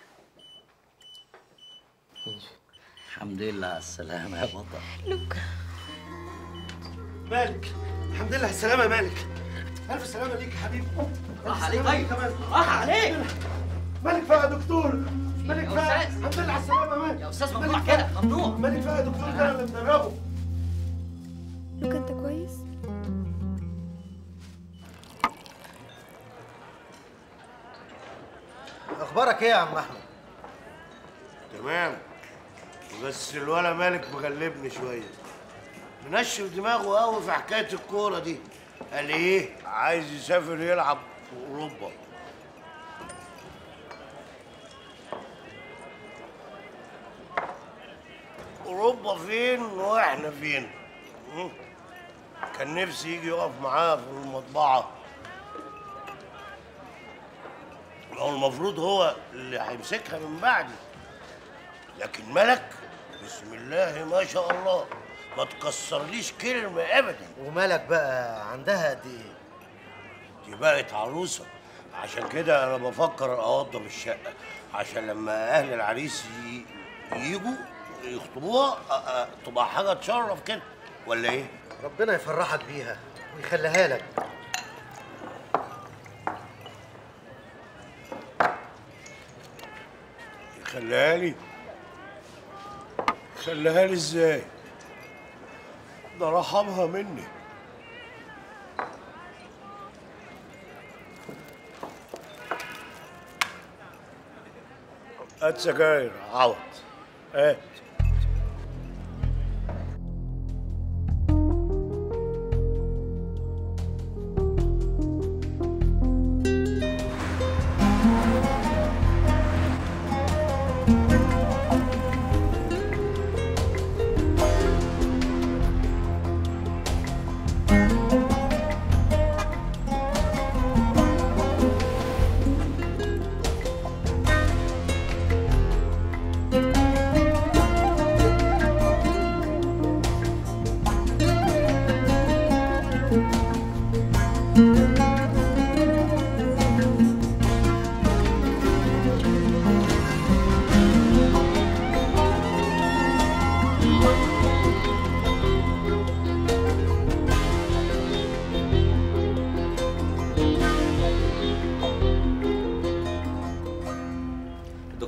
الحمد لله على السلامة يا بطل لوك مالك الحمد لله على السلامة يا مالك ألف سلامة ليك يا حبيبي راح ألف عليك. سلامة طيب. كمان راح عليك. مالك بقى يا دكتور مالك يا بقى أستاذ. الحمد لله على السلامة يا مالك يا أستاذ مالك ممنوع بقى؟ كده ممنوع مالك بقى يا دكتور ده أنا اللي مدربه لوك انت كويس اخبارك ايه يا عم احمد تمام بس الولا مالك مغلبني شويه منشف دماغه قوي في حكايه الكوره دي قال ايه عايز يسافر يلعب في اوروبا اوروبا فين واحنا فين مم. كان نفسي يجي يقف معاه في المطبعه هو المفروض هو اللي هيمسكها من بعدي لكن ملك بسم الله ما شاء الله ما تكسرليش كلمة أبدا ومالك بقى عندها قد ايه دي بقت عروسة عشان كده أنا بفكر أوضب الشقة عشان لما أهل العريس ي- يجوا يخطبوها أ- أ- تبقى حاجة تشرف كده ولا إيه؟ ربنا يفرحك بيها ويخليها لك يخليها لي يخليها لي إزاي؟ ده رحمها مني هات سجاير عوض هات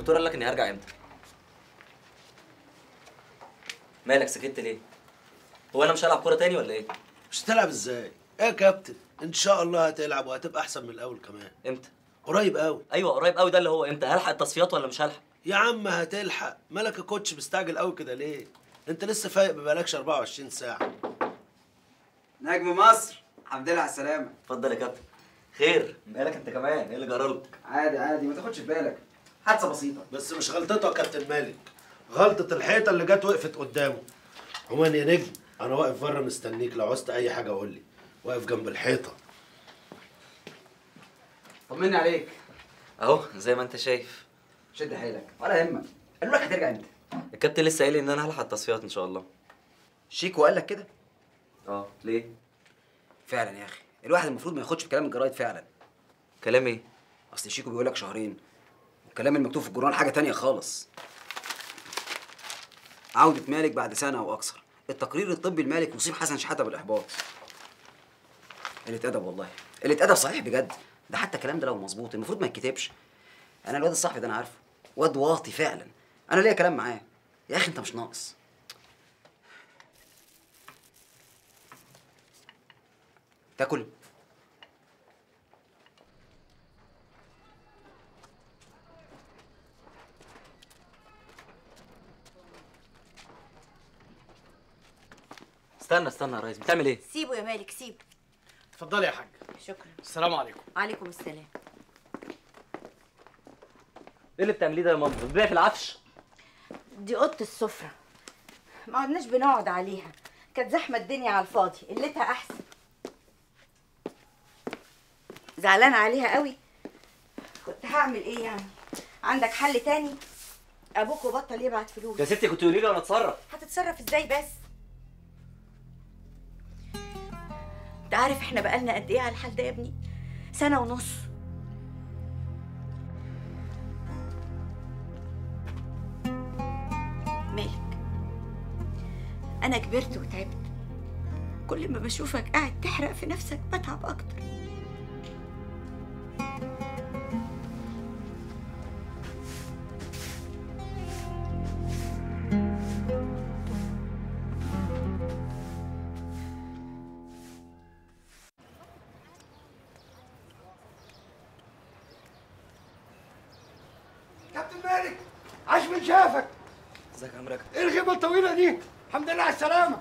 الدكتور قال لك اني هرجع امتى مالك سكت ليه هو انا مش هلعب كوره تاني ولا ايه مش هتلعب ازاي ايه يا كابتن ان شاء الله هتلعب وهتبقى احسن من الاول كمان امتى قريب قوي ايوه قريب قوي ده اللي هو امتى هلحق التصفيات ولا مش هلحق يا عم هتلحق مالك يا كوتش مستعجل قوي كده ليه انت لسه فايق ببقالكش 24 ساعه نجم مصر الحمد لله على السلامه اتفضل يا كابتن خير مالك انت كمان ايه اللي جرالك عادي عادي ما تاخدش في بالك حادثه بسيطه بس مش غلطته يا كابتن مالك غلطة الحيطة اللي جت وقفت قدامه عموما يا نجم أنا واقف بره مستنيك لو عوزت أي حاجة قول لي واقف جنب الحيطة طمني عليك اهو زي ما انت شايف شد حيلك ولا يهمك قالوا لك هترجع امتى الكابتن لسه قايل لي ان انا هلحق التصفيات ان شاء الله شيكو قال لك كده اه ليه فعلا يا اخي الواحد المفروض ما ياخدش بكلام الجرايد فعلا كلام ايه اصل شيكو بيقول لك شهرين والكلام المكتوب في الجورنال حاجه تانية خالص عودة مالك بعد سنة أو أكثر التقرير الطبي لمالك يصيب حسن شحاتة بالإحباط قلة أدب والله قلة أدب صحيح بجد ده حتى الكلام ده لو مظبوط المفروض ما يتكتبش أنا الواد الصاحبي ده أنا عارفه واد واطي فعلا أنا ليا كلام معاه يا أخي أنت مش ناقص تاكل استنى استنى يا ريس بتعمل ايه سيبه يا مالك سيبه اتفضلي يا حاج شكرا السلام عليكم عليكم السلام ايه اللي بتعمليه ده يا ماما بتبيع في العفش دي اوضه السفره ما عدناش بنقعد عليها كانت زحمه الدنيا على الفاضي قلتها احسن زعلان عليها قوي كنت هعمل ايه يعني عندك حل تاني ابوك بطل يبعت فلوس يا ستي كنت قولي لي وانا اتصرف هتتصرف ازاي بس انت عارف احنا بقالنا قد ايه على الحال ده يا ابني سنه ونص مالك انا كبرت وتعبت كل ما بشوفك قاعد تحرق في نفسك بتعب اكتر كابتن مالك عاش من شافك ازيك يا عم رجب ايه الغيبه الطويله دي الحمد لله على السلامه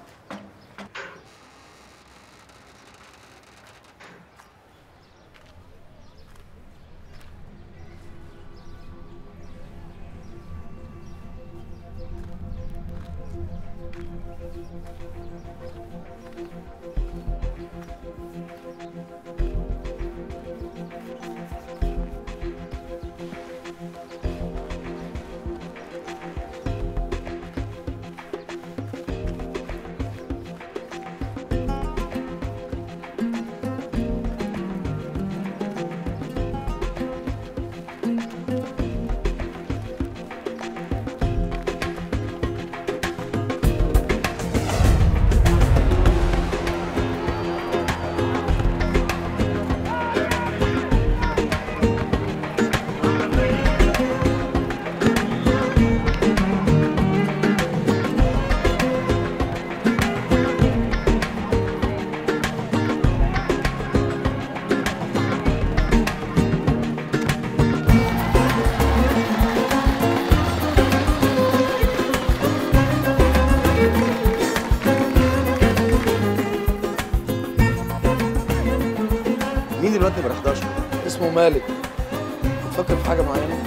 مين الواد نمرة 11 اسمه مالك بتفكر في حاجة معينة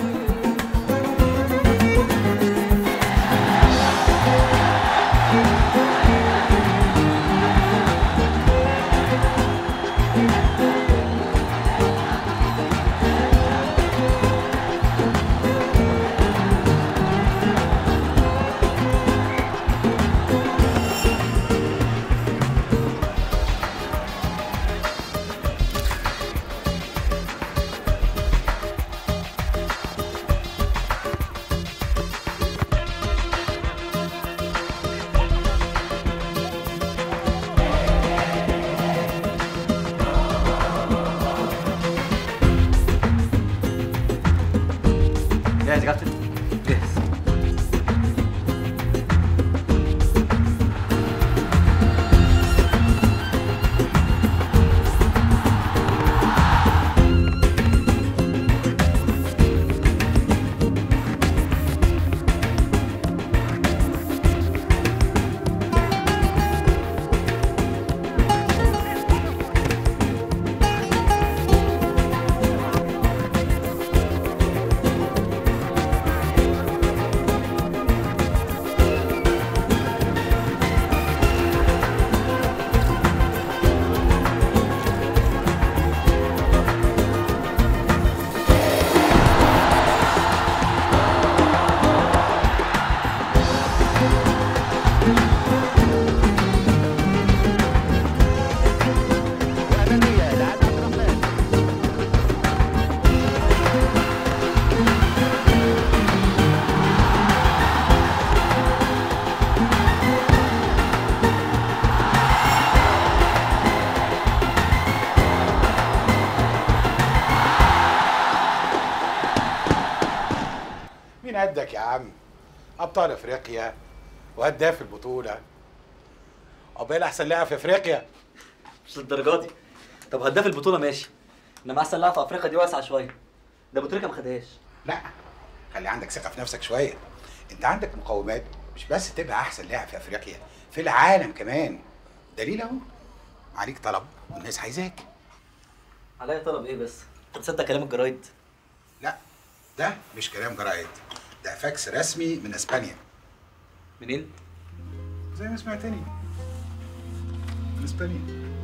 قدك يا عم ابطال افريقيا وهداف البطوله عقبال احسن لاعب في افريقيا مش للدرجه دي طب هداف البطوله ماشي انما احسن لاعب في افريقيا دي واسعه شويه ده ابو تريكه ما خدهاش لا خلي عندك ثقه في نفسك شويه انت عندك مقومات مش بس تبقى احسن لاعب في افريقيا في العالم كمان دليل اهو عليك طلب والناس عايزاك عليا طلب ايه بس انت تصدق كلام الجرايد لا ده مش كلام جرايد ده فاكس رسمي من اسبانيا منين زي ما سمعتني من اسبانيا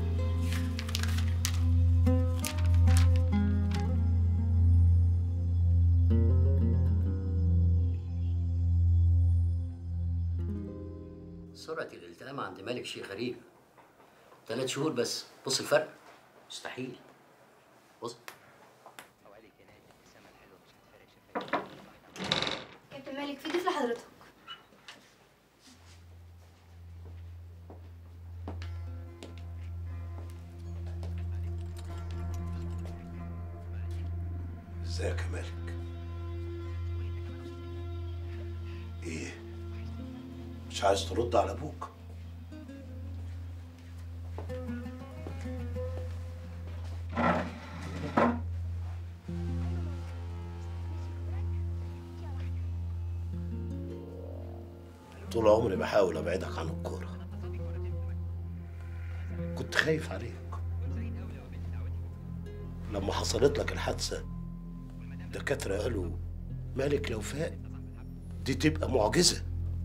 سرعة الالتئام عند مالك شيء غريب ثلاث شهور بس بص الفرق مستحيل بص كابتن مالك في ضيف لحضرتك ازيك يا مالك ايه مش عايز ترد على ابوك طول عمري بحاول ابعدك عن الكوره كنت خايف عليك لما حصلت لك الحادثه الدكاتره قالوا مالك لو فاق دي تبقى معجزه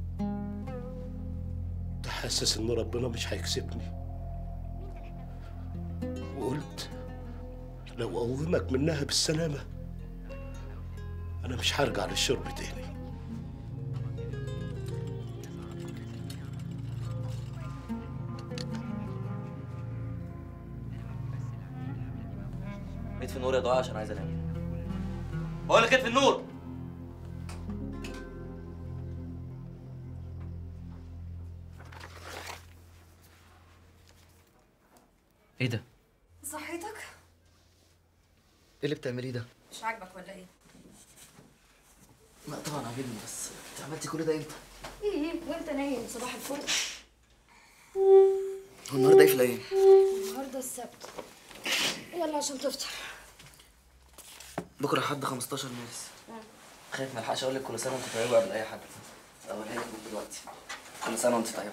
كنت حاسس ان ربنا مش هيكسبني وقلت لو قومك منها بالسلامه انا مش هرجع للشرب تاني اطفي النور يا دعاء عشان عايز انام بقول لك اطفي النور ايه ده؟ صحيتك؟ ايه اللي بتعمليه ده؟ مش عاجبك ولا ايه؟ لا طبعا عاجبني بس انت عملتي كل ده امتى؟ ايه وانت نايم صباح الفل هو النهارده ايه في الايام؟ النهارده السبت يلا عشان تفطر بكره حد 15 مارس خايف ما الحقش اقول لك كل سنه وانت طيبه قبل اي حد اقولها لك من دلوقتي كل سنه وانت طيبه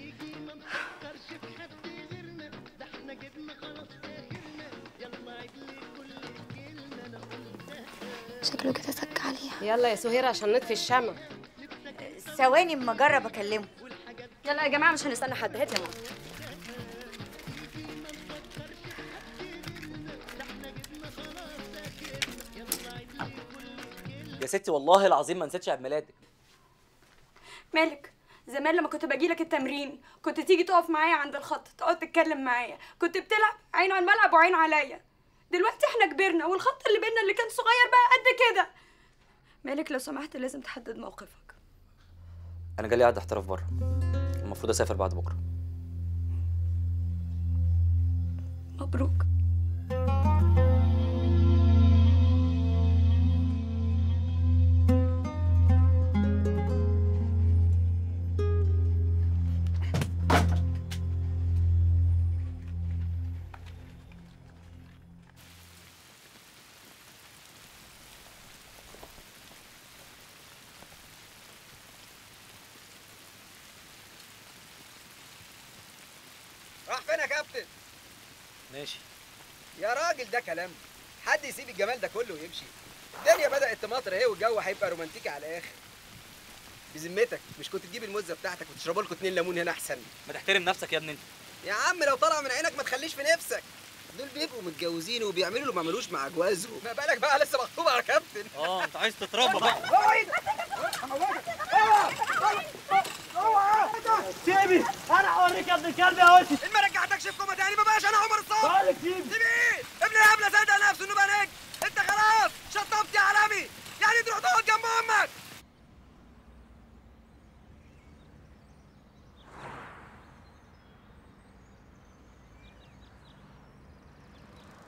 شكله كده سك عليها يلا يا سهير عشان نطفي الشمع ثواني اما اجرب اكلمه يلا يا جماعه مش هنستنى حد هات يا ماما يا ستي والله العظيم ما نسيتش عيد ميلادك مالك زمان لما كنت باجي لك التمرين كنت تيجي تقف معايا عند الخط تقعد تتكلم معايا كنت بتلعب عين على الملعب وعين عليا دلوقتي احنا كبرنا والخط اللي بينا اللي كان صغير بقى قد كده مالك لو سمحت لازم تحدد موقفك انا جالي عقد احتراف بره المفروض اسافر بعد بكره مبروك راح فين يا كابتن؟ ماشي يا راجل ده كلام حد يسيب الجمال ده كله ويمشي الدنيا بدأت تمطر اهي والجو هيبقى رومانتيكي على الاخر بذمتك مش كنت تجيب المزه بتاعتك وتشربوا لكم اتنين ليمون هنا احسن ما تحترم نفسك يا ابني انت يا عم لو طلع من عينك ما تخليش في نفسك دول بيبقوا متجوزين وبيعملوا اللي ما عملوش مع جوازهم ما بالك بقى لسه مخطوبه يا كابتن اه انت عايز تتربى بقى سيبي انا هوريك يا ابن الكلب يا وسي ما رجعتكش في كومه تاني ما بقاش انا عمر الصبح بقولك سيبي سيبي ابن الهبله صدق نفسه انه بقى نجم انت خلاص شطبت يا عالمي يعني تروح تقعد جنب امك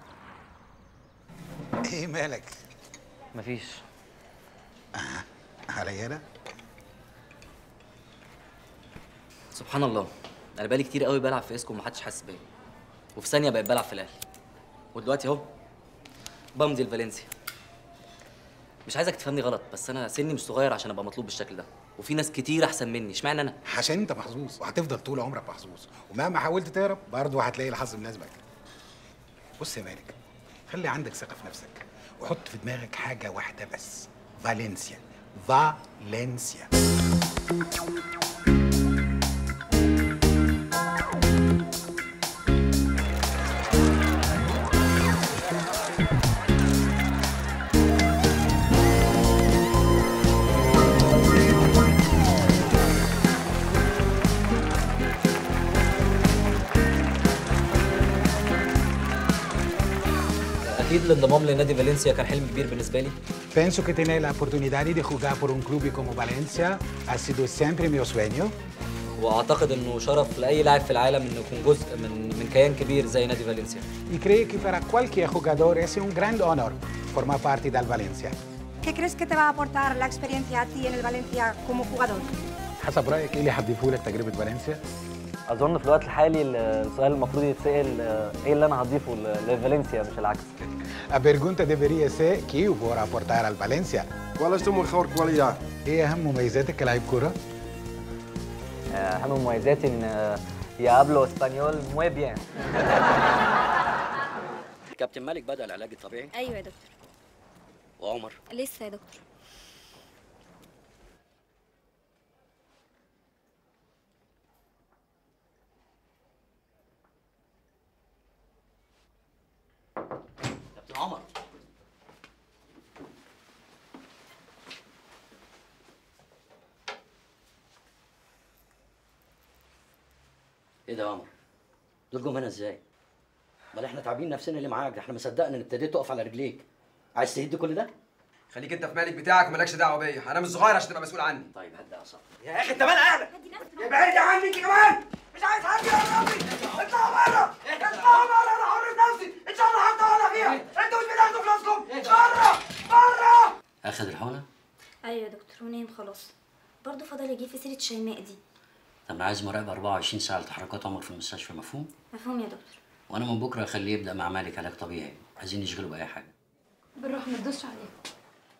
ايه مالك؟ مفيش عليا انا سبحان الله انا بقالي كتير قوي بلعب في اسكو ومحدش حاسس بيا وفي ثانيه بقيت بلعب في الاهلي ودلوقتي اهو بمضي لفالنسيا مش عايزك تفهمني غلط بس انا سني مش صغير عشان ابقى مطلوب بالشكل ده وفي ناس كتير احسن مني اشمعنى انا عشان انت محظوظ وهتفضل طول عمرك محظوظ ومهما حاولت تهرب برضه هتلاقي الحظ مناسبك بص يا مالك خلي عندك ثقه في نفسك وحط في دماغك حاجه واحده بس فالنسيا فالنسيا اكيد الانضمام لنادي فالنسيا كان حلم كبير بالنسبه لي Penso che tener la oportunidad de jugar por un club como Valencia ha sido siempre mi sueño. واعتقد انه شرف لاي لاعب في العالم انه يكون جزء من من كيان كبير زي نادي فالنسيا Y creo que para cualquier jugador es un gran honor formar parte del Valencia. ¿Qué crees que te va a aportar la experiencia a ti en el Valencia como jugador? حسب رايك ايه اللي هتضيفه لك تجربه فالنسيا؟ اظن في الوقت الحالي السؤال المفروض يتسال ايه اللي انا هضيفه لفالنسيا مش العكس A pergunta deveria ser que eu vou aportar al Valencia. Qual é a tua maior qualidade? ايه اهم مميزاتك كلاعب كره؟ اهم مميزاتي ان يقابلوا اسبانيول موي بيان كابتن مالك بدأ العلاج الطبيعي ايوه يا دكتور وعمر لسه يا دكتور كابتن عمر ايه ده يا عمر؟ دول جم هنا ازاي؟ امال احنا تعبين نفسنا اللي معاك ده احنا ما صدقنا ان ابتديت تقف على رجليك عايز تهد كل ده؟ خليك انت في مالك بتاعك ومالكش دعوه بيا انا مش صغير عشان تبقى مسؤول عني طيب هدى اعصابك يا اخي انت مال اهلك ابعد عني انت كمان مش عايز حاجه يا ربي اطلعوا بره اطلعوا بره انا حر في نفسي ان شاء الله هفضل فيها انتوا مش بتاخدوا فلوسكم بره بره اخد الحقنه؟ ايوه يا دكتور ونام خلاص برضه فضل يجيب في سيره شيماء دي طب انا عايز مراقبه 24 ساعه لتحركات عمر في المستشفى مفهوم؟ مفهوم يا دكتور وانا من بكره اخليه يبدا مع مالك علاج طبيعي عايزين يشغلوا باي حاجه بالراحه ما تدوسش عليه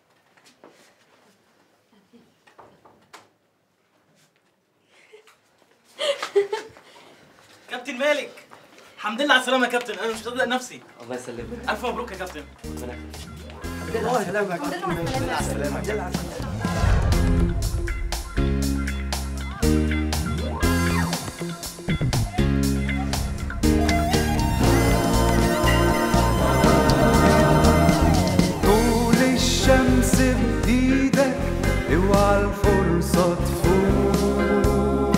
كابتن مالك الحمد لله على السلامه يا كابتن انا مش مصدق نفسي الله يسلمك الف مبروك يا كابتن الله يسلمك على السلامه طول الشمس بإيدك اوعى الفرصة تفوت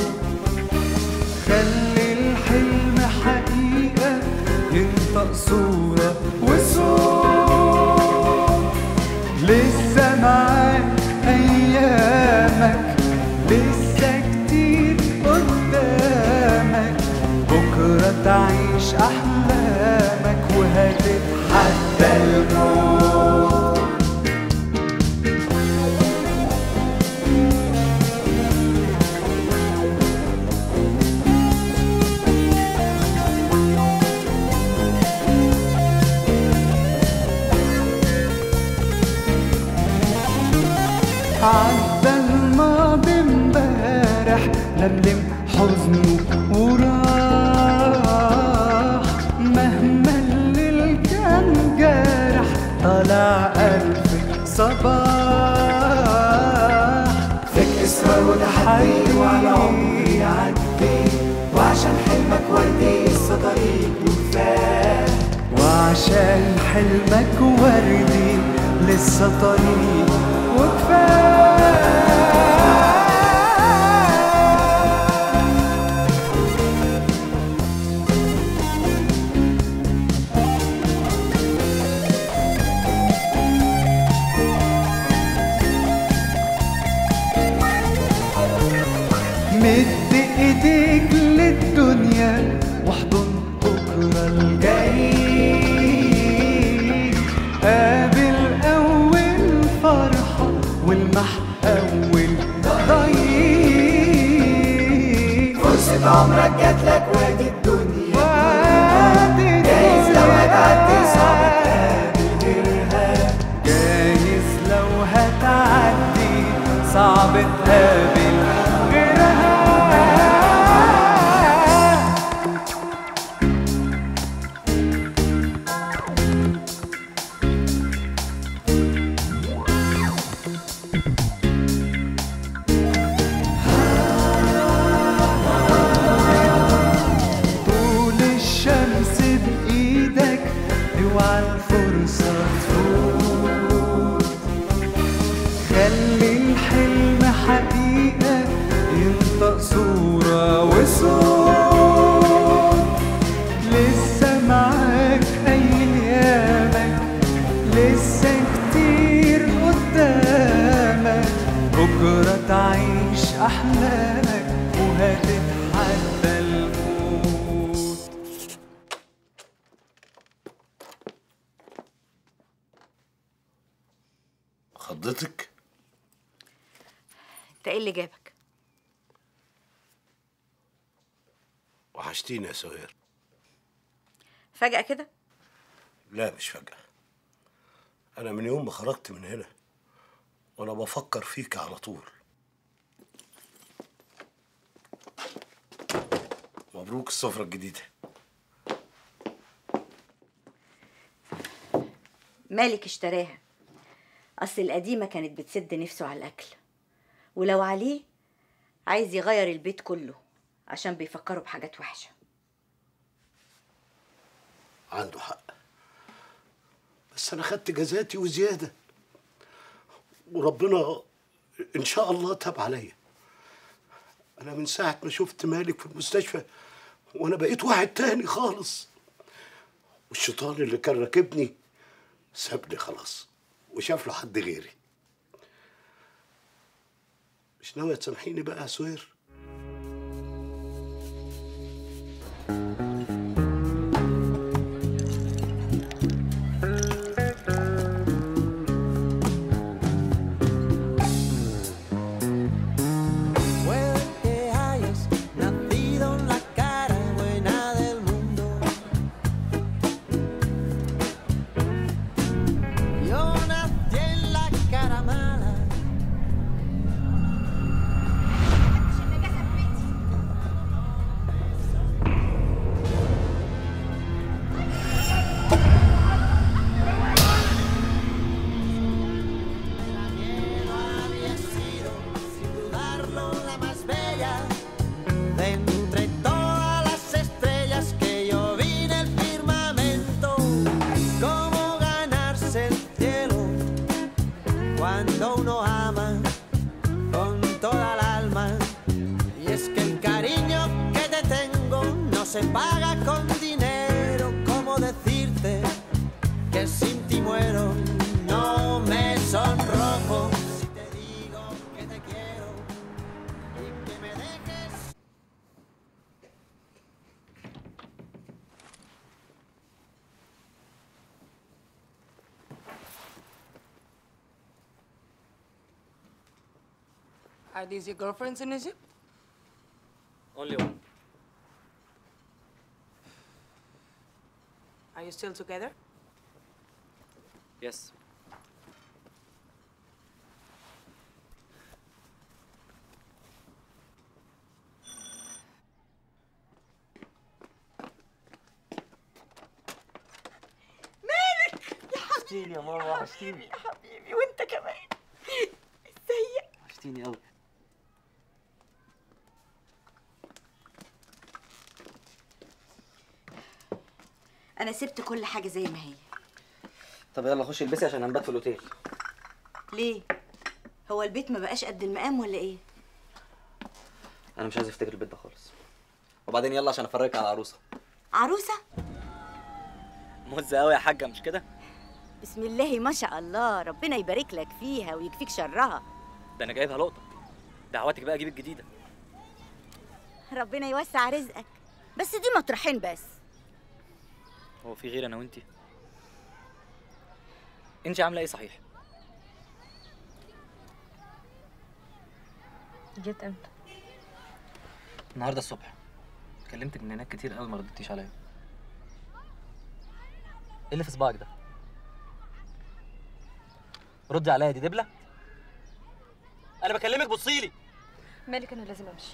خلي الحلم حقيقة ينطق صورة وصوت لسه معاك أيامك لسه كتير قدامك بكرة تعيش أحلامك وهتتحدى الموت عدى الماضي امبارح لملم حزنه وراح مهما الليل كان جارح طلع ألف صباح فيك إصرار وتحدي وعلى عمري يعدي وعشان حلمك وردي لسه طريق وكفاح وعشان حلمك وردي لسه طريق مد ايديك للدنيا واحضن بكره الجاي قابل اول فرحه والمح اول عمرك جاتلك وادي الدنيا جايز لو هتعدي صعب تقابل غيرها جايز لو هتعدي صعب تقابل غيرها طول الشمس بإيدك اوعى الفرصة تفوت خلي الحلم حقيقة ينطق صورة وصوت لسه معاك أيامك لسه كتير قدامك بكرة تعيش أحلامك وهتتحدى الموت خضتك انت ايه اللي جابك وحشتيني يا سهير فجأة كده لا مش فجأة أنا من يوم ما خرجت من هنا وأنا بفكر فيك على طول مبروك السفرة الجديدة مالك اشتراها اصل القديمة كانت بتسد نفسه على الاكل ولو عليه عايز يغير البيت كله عشان بيفكروا بحاجات وحشة عنده حق بس أنا خدت جزاتي وزيادة وربنا إن شاء الله تاب عليا أنا من ساعة ما شفت مالك في المستشفى وأنا بقيت واحد تاني خالص والشيطان اللي كان راكبني سابني خلاص وشاف له حد غيري مش ناوية تسامحيني بقى يا سهير Puede que hayas nacido en la cara buena del mundo. Yo nací en la cara mala. había sido, sin dudarlo, la más bella de entre todas las estrellas que yo vi en el firmamento. Cómo ganarse el cielo cuando uno ama con toda el alma. Y es que el cariño que te tengo no se paga con dinero. ¿Cómo decirte que sin ti muero? No me sonrojo si te digo que te quiero y que me dejes. Are these your girlfriends in Egypt? Only one. Are you still together? Yes. مالك وحشتيني يا ماما وحشتيني يا حبيبي وانت كمان ازيك وحشتيني قوي انا سبت كل حاجة زي ما هي طب يلا خشي البسي عشان هنبات في الاوتيل ليه هو البيت ما بقاش قد المقام ولا ايه انا مش عايز افتكر البيت ده خالص وبعدين يلا عشان افرجك على العروسه عروسة مهزه قوي يا حاجه مش كده بسم الله ما شاء الله ربنا يبارك لك فيها ويكفيك شرها ده انا جايبها لقطه دعواتك بقى اجيب الجديده ربنا يوسع رزقك بس دي مطرحين بس هو في غير انا وانتي انت عامله ايه صحيح جيت امتى النهارده الصبح كلمتك من هناك كتير قوي ما ردتيش عليا ايه اللي في صباعك ده ردي عليا دي دبله انا بكلمك بصيلي مالك انا لازم امشي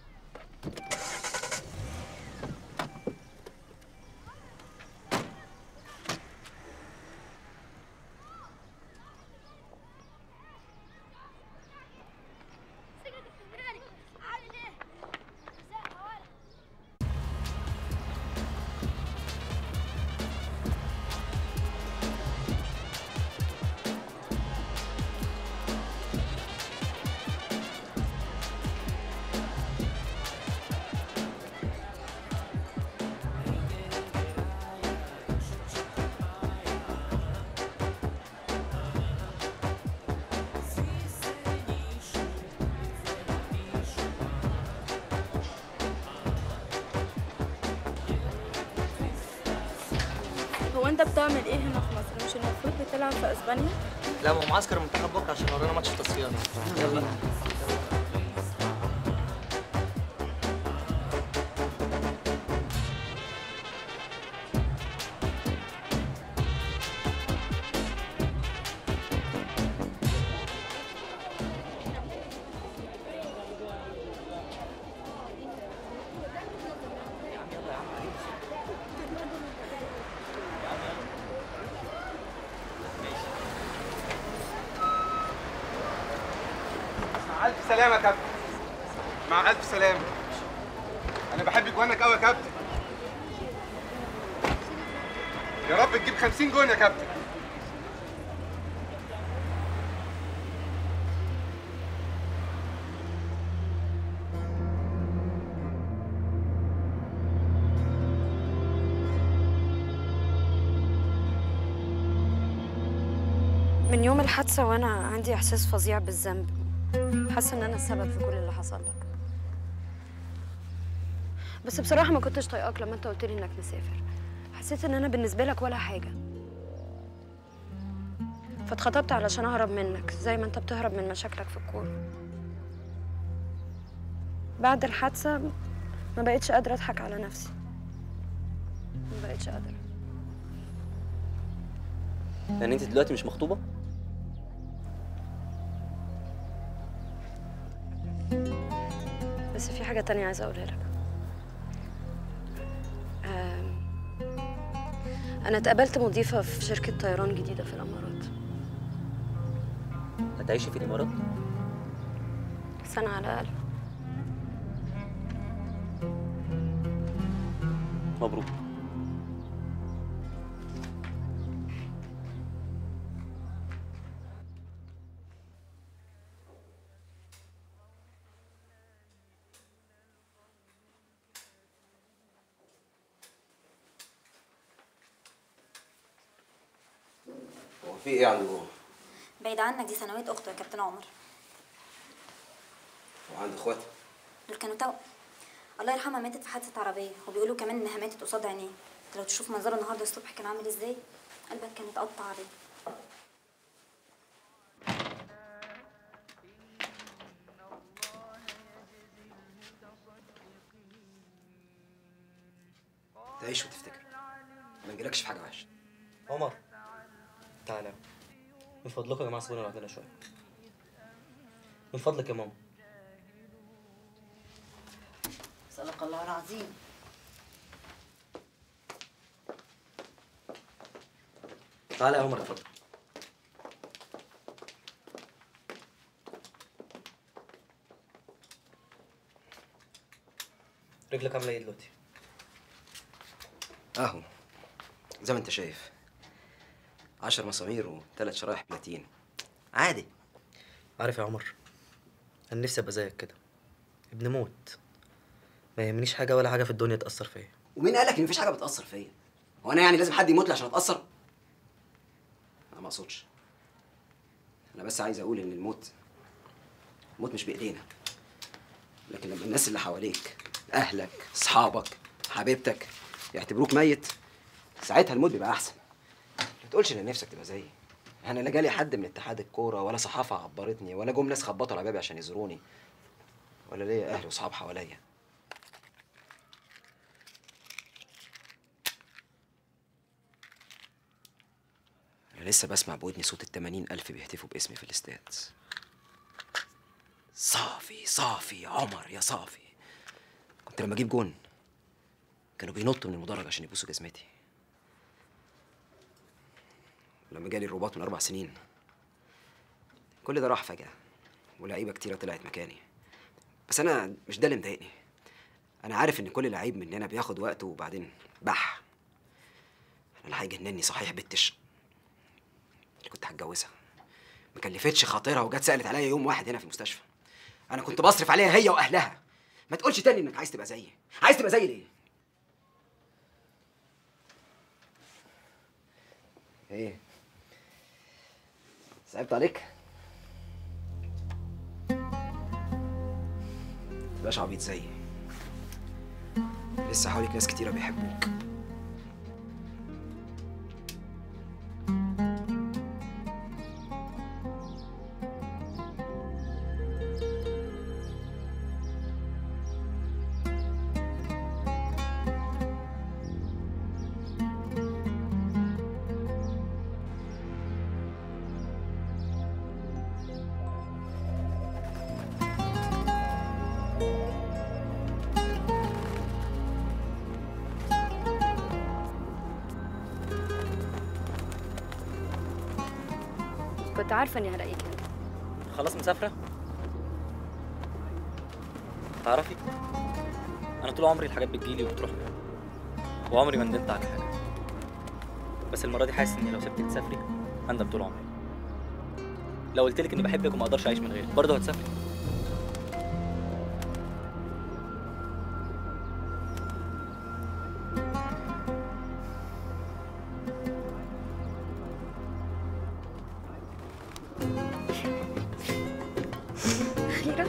هو انت بتعمل ايه هنا في مصر مش المفروض بتلعب في اسبانيا لا ما هو معسكر المنتخب بكره عشان ورانا ماتش التصفيات يلا مع ألف سلامة يا كابتن مع ألف سلامة أنا بحب جوانك أوي يا كابتن يا رب تجيب 50 جون يا كابتن من يوم الحادثة وأنا عندي إحساس فظيع بالذنب حاسة إن أنا السبب في كل اللي حصل لك بس بصراحة ما كنتش طايقاك لما أنت قلت لي إنك مسافر حسيت إن أنا بالنسبة لك ولا حاجة فاتخطبت علشان أهرب منك زي ما أنت بتهرب من مشاكلك في الكورة بعد الحادثة ما بقتش قادرة أضحك على نفسي ما بقتش قادرة يعني انت دلوقتي مش مخطوبه بس في حاجة تانية عايزة أقولها لك آم، أنا اتقابلت مضيفة في شركة طيران جديدة في الإمارات هتعيشي في الامارات سنة على الأقل مبروك هو في ايه عند جوه؟ بعيد عنك دي ثانوية أخته يا كابتن عمر وعند اخواتي دول كانوا توأم الله يرحمها ماتت في حادثة عربية وبيقولوا كمان إنها ماتت قصاد عينيه انت لو تشوف منظره النهارده الصبح كان عامل ازاي قلبك كان اتقطع عليه تعيش وتفتكر ما يجيلكش في حاجه وحشه عمر تعالى من فضلكم يا جماعه سيبونا لوحدنا شويه من فضلك يا ماما صدق الله العظيم تعالى يا عمر اتفضل رجلك عامله ايه دلوقتي اهو زي ما انت شايف عشر مسامير وثلاث شرايح بلاتين عادي عارف يا عمر انا نفسي ابقى زيك كده ابن موت ما يهمنيش حاجه ولا حاجه في الدنيا تاثر فيا ومين قالك ان مفيش حاجه بتاثر فيا هو انا يعني لازم حد يموت لي عشان اتاثر انا ما اقصدش انا بس عايز اقول ان الموت الموت مش بايدينا لكن لما الناس اللي حواليك اهلك اصحابك حبيبتك يعتبروك ميت ساعتها الموت بيبقى احسن ما تقولش ان نفسك تبقى زيي انا لا جالي حد من اتحاد الكوره ولا صحافه عبرتني ولا جم ناس خبطوا على بابي عشان يزوروني ولا ليا اهل واصحاب حواليا انا لسه بسمع بودني صوت التمانين الف بيهتفوا باسمي في الاستاد صافي صافي عمر يا صافي كنت لما اجيب جون كانوا بينطوا من المدرج عشان يبوسوا جزمتي ولما جالي الرباط من اربع سنين كل ده راح فجأة ولاعيبة كتيرة طلعت مكاني بس أنا مش ده اللي مضايقني أنا عارف إن كل لعيب مننا بياخد وقته وبعدين بح أنا اللي هيجنني صحيح بنتش اللي كنت هتجوزها ما كلفتش خاطرها وجت سألت عليا يوم واحد هنا في المستشفى أنا كنت بصرف عليها هي وأهلها ما تقولش تاني إنك عايز تبقى زيي عايز تبقى زيي ليه؟ إيه؟ صعبت عليك؟ تبقاش عبيط زيي لسه حواليك ناس كتيرة بيحبوك كنت عارفه اني هلاقيك هنا خلاص مسافرة؟ تعرفي أنا طول عمري الحاجات بتجيلي وبتروح وعمري ما ندمت على حاجة بس المرة دي حاسس إني لو سبتك تسافري هندم طول عمري لو قلت لك إني بحبك وما أقدرش أعيش من غيرك برضه هتسافري اخيرا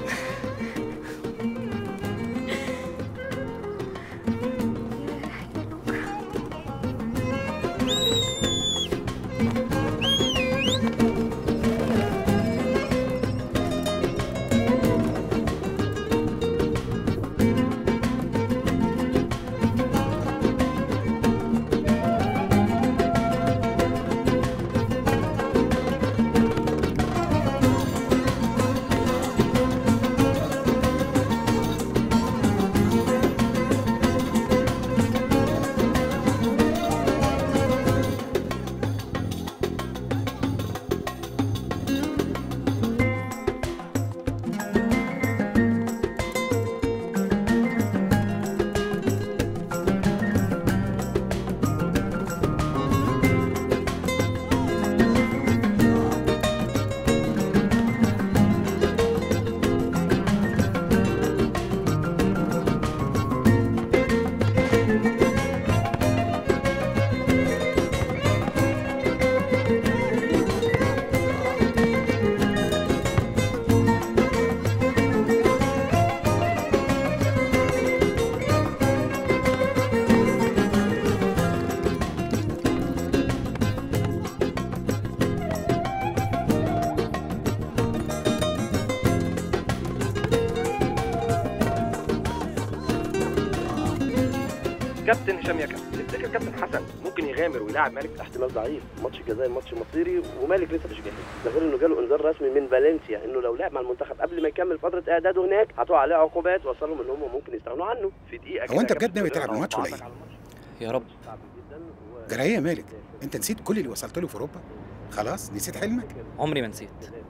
كابتن هشام يا كابتن تفتكر كابتن حسن ممكن يغامر ويلاعب مالك احتمال ضعيف ماتش الجزائر ماتش مصيري ومالك لسه مش جاهز ده غير انه جاله انذار رسمي من فالنسيا انه لو لعب مع المنتخب قبل ما يكمل فتره اعداده هناك هتقع عليه عقوبات وصلهم ان هم ممكن يستغنوا عنه في دقيقه هو انت كده بجد ناوي كابتن تلعب الماتش ولا ايه؟ يا رب جرى ايه يا مالك؟ انت نسيت كل اللي وصلت له في اوروبا؟ خلاص نسيت حلمك؟ عمري ما نسيت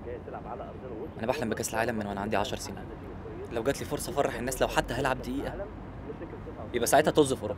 أنا بحلم بكأس العالم من وأنا عندي 10 سنين لو جات لي فرصة أفرح الناس لو حتى هلعب دقيقة يبقى ساعتها طز في أوروبا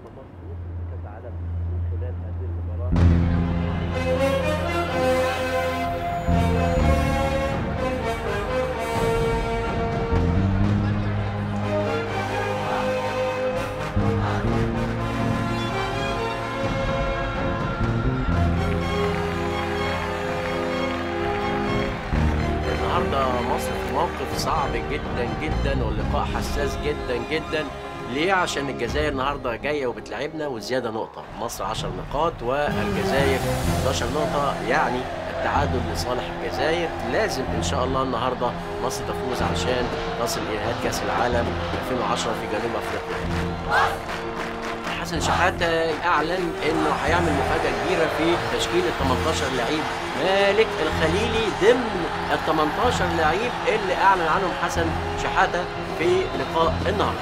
النهارده مصر في موقف صعب جدا جدا واللقاء حساس جدا جدا ليه؟ عشان الجزائر النهارده جايه وبتلعبنا والزياده نقطه، مصر 10 نقاط والجزائر 11 نقطه يعني التعادل لصالح الجزائر، لازم ان شاء الله النهارده مصر تفوز علشان تصل الى نهائي كاس العالم 2010 في جنوب افريقيا. حسن شحاته اعلن انه هيعمل مفاجاه كبيره في تشكيل ال 18 لعيب مالك الخليلي ضمن ال 18 لعيب اللي اعلن عنهم حسن شحاته في لقاء النهارده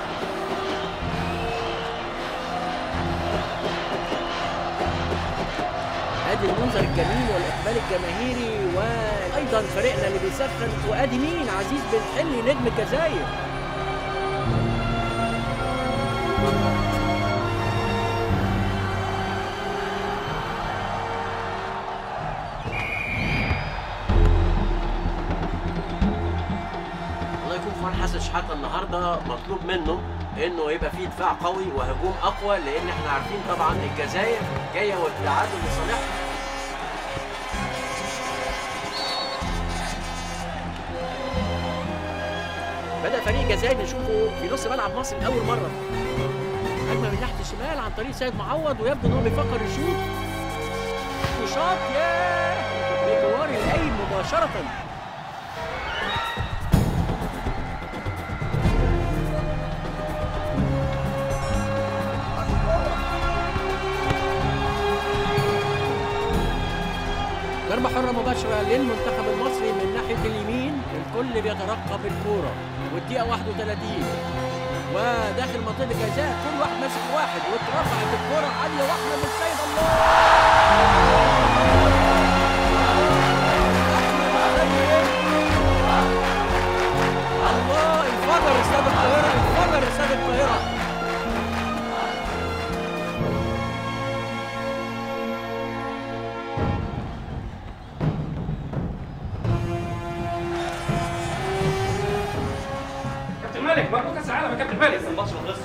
ادي المنظر الجميل والاقبال الجماهيري وايضا فريقنا اللي بيسخن وادي مين عزيز بن حلي نجم الجزائر الله يكون في عون حسن شحاته النهارده مطلوب منه انه يبقى فيه دفاع قوي وهجوم اقوى لان احنا عارفين طبعا الجزائر جايه والتعادل لصالحها بدأ فريق الجزائر نشوفه في نص ملعب مصر لأول مرة هجمة من ناحية الشمال عن طريق سيد معوض ويبدو إن هو بيفكر يشوط وشاط ياه بجوار الأيم مباشرة ضربة حرة مباشرة للمنتخب المصري من ناحية اليمين الكل بيترقب الكورة والدقيقة 31 وداخل منطقة الجزاء كل واحد ماسك واحد واترفعت الكورة عالية واحدة من سيد الله الله انفجر استاد القاهرة انفجر استاد القاهرة كابتن مالك مبروك كاس العالم يا كابتن مالك الماتش خلص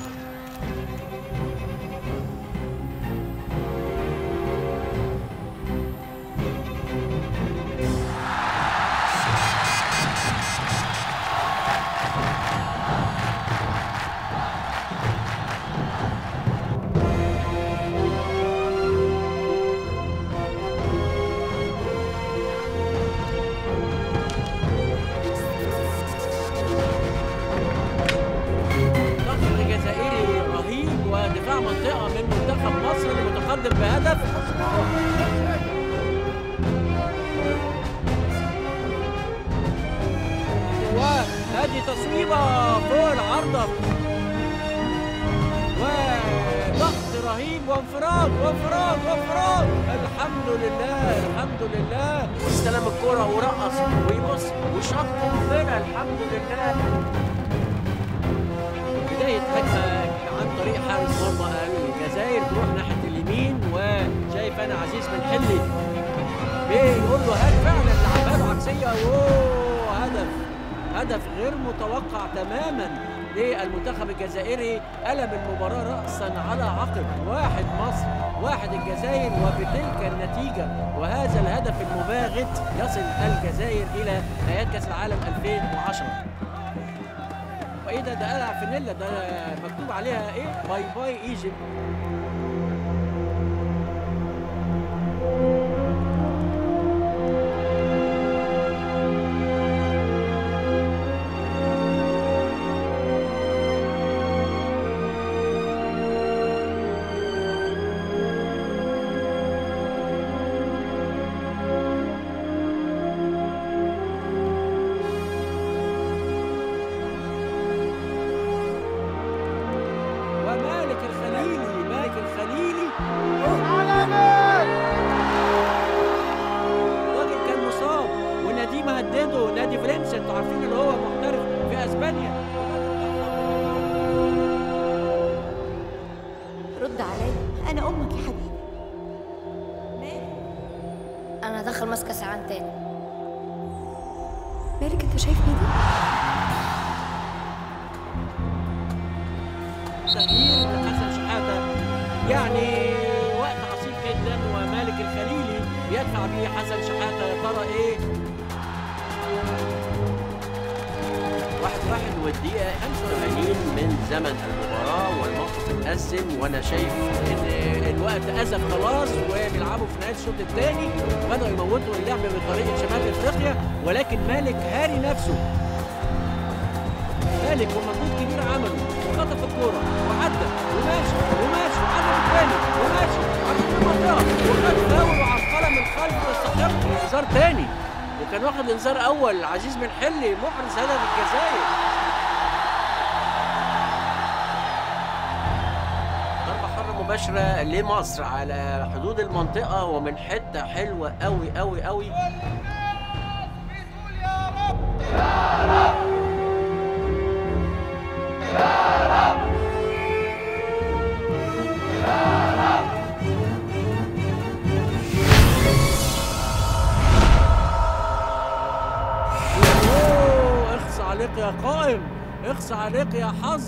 ضغط جزائري رهيب ودفاع منطقة من منتخب مصر اللي متقدم بهدف وهذه تصويبة فوق العارضة وضغط رهيب وانفراد وانفراد وانفراد الحمد لله الحمد لله واستلم الكرة ورقص ويبص وشاط قنبلة الحمد لله بداية هجمة عن طريق حارس مرمى الجزائر تروح ناحية اليمين وشايف أنا عزيز بن حلي بيقول له هات فعلا لعبها له عكسية أوه هدف هدف غير متوقع تماما للمنتخب الجزائري قلب المباراة رأسا على عقب واحد مصر واحد الجزائر وبتلك النتيجة وهذا الهدف المباغت يصل الجزائر إلى نهايات كأس العالم 2010 وايه ده ده قلع فانيلا ده مكتوب عليها ايه باي باي ايجيبت ومالك الخليلي مالك الخليلي الراجل كان مصاب ونديم هدده نادي فرنسا انتوا عارفين اللي هو محترف في اسبانيا رد عليا انا امك يا حبيبي انا هدخل ماسكه ساعان تاني مالك انت شايفني دي تغيير حسن شحاته يعني وقت عصيب جدا ومالك الخليلي بيدفع بيه حسن شحاته يا ترى ايه واحد واحد والدقيقة 85 من زمن المباراة والموقف اتقسم وأنا شايف إن الوقت أزف خلاص وبيلعبوا في نهاية الشوط الثاني بدأوا يموتوا اللعب بطريقة شمال أفريقيا ولكن مالك هاري نفسه مالك ومجهود كبير عمله وخطف الكورة الكوره وعدى وماشي وماشي وعدى الثاني وماشي عدى المنطقه وخد فاول وعرقله من خلف يستحق انذار تاني وكان واخد انذار اول عزيز بن حلي محرز هدف الجزائر ضربة حرة مباشرة لمصر على حدود المنطقة ومن حتة حلوة قوي قوي قوي أوه، اخص عليك يا قائم اخص عليك يا حظ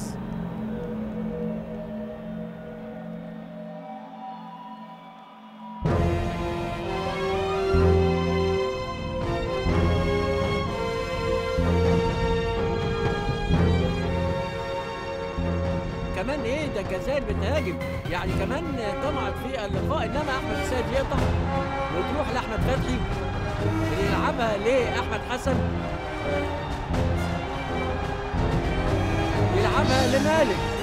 كمان ايه ده الجزائر بتهاجم يعني كمان طمعت في اللقاء انما احمد السيد يقطع وتروح لاحمد فتحي اللي يلعبها لاحمد حسن يلعبها لمالك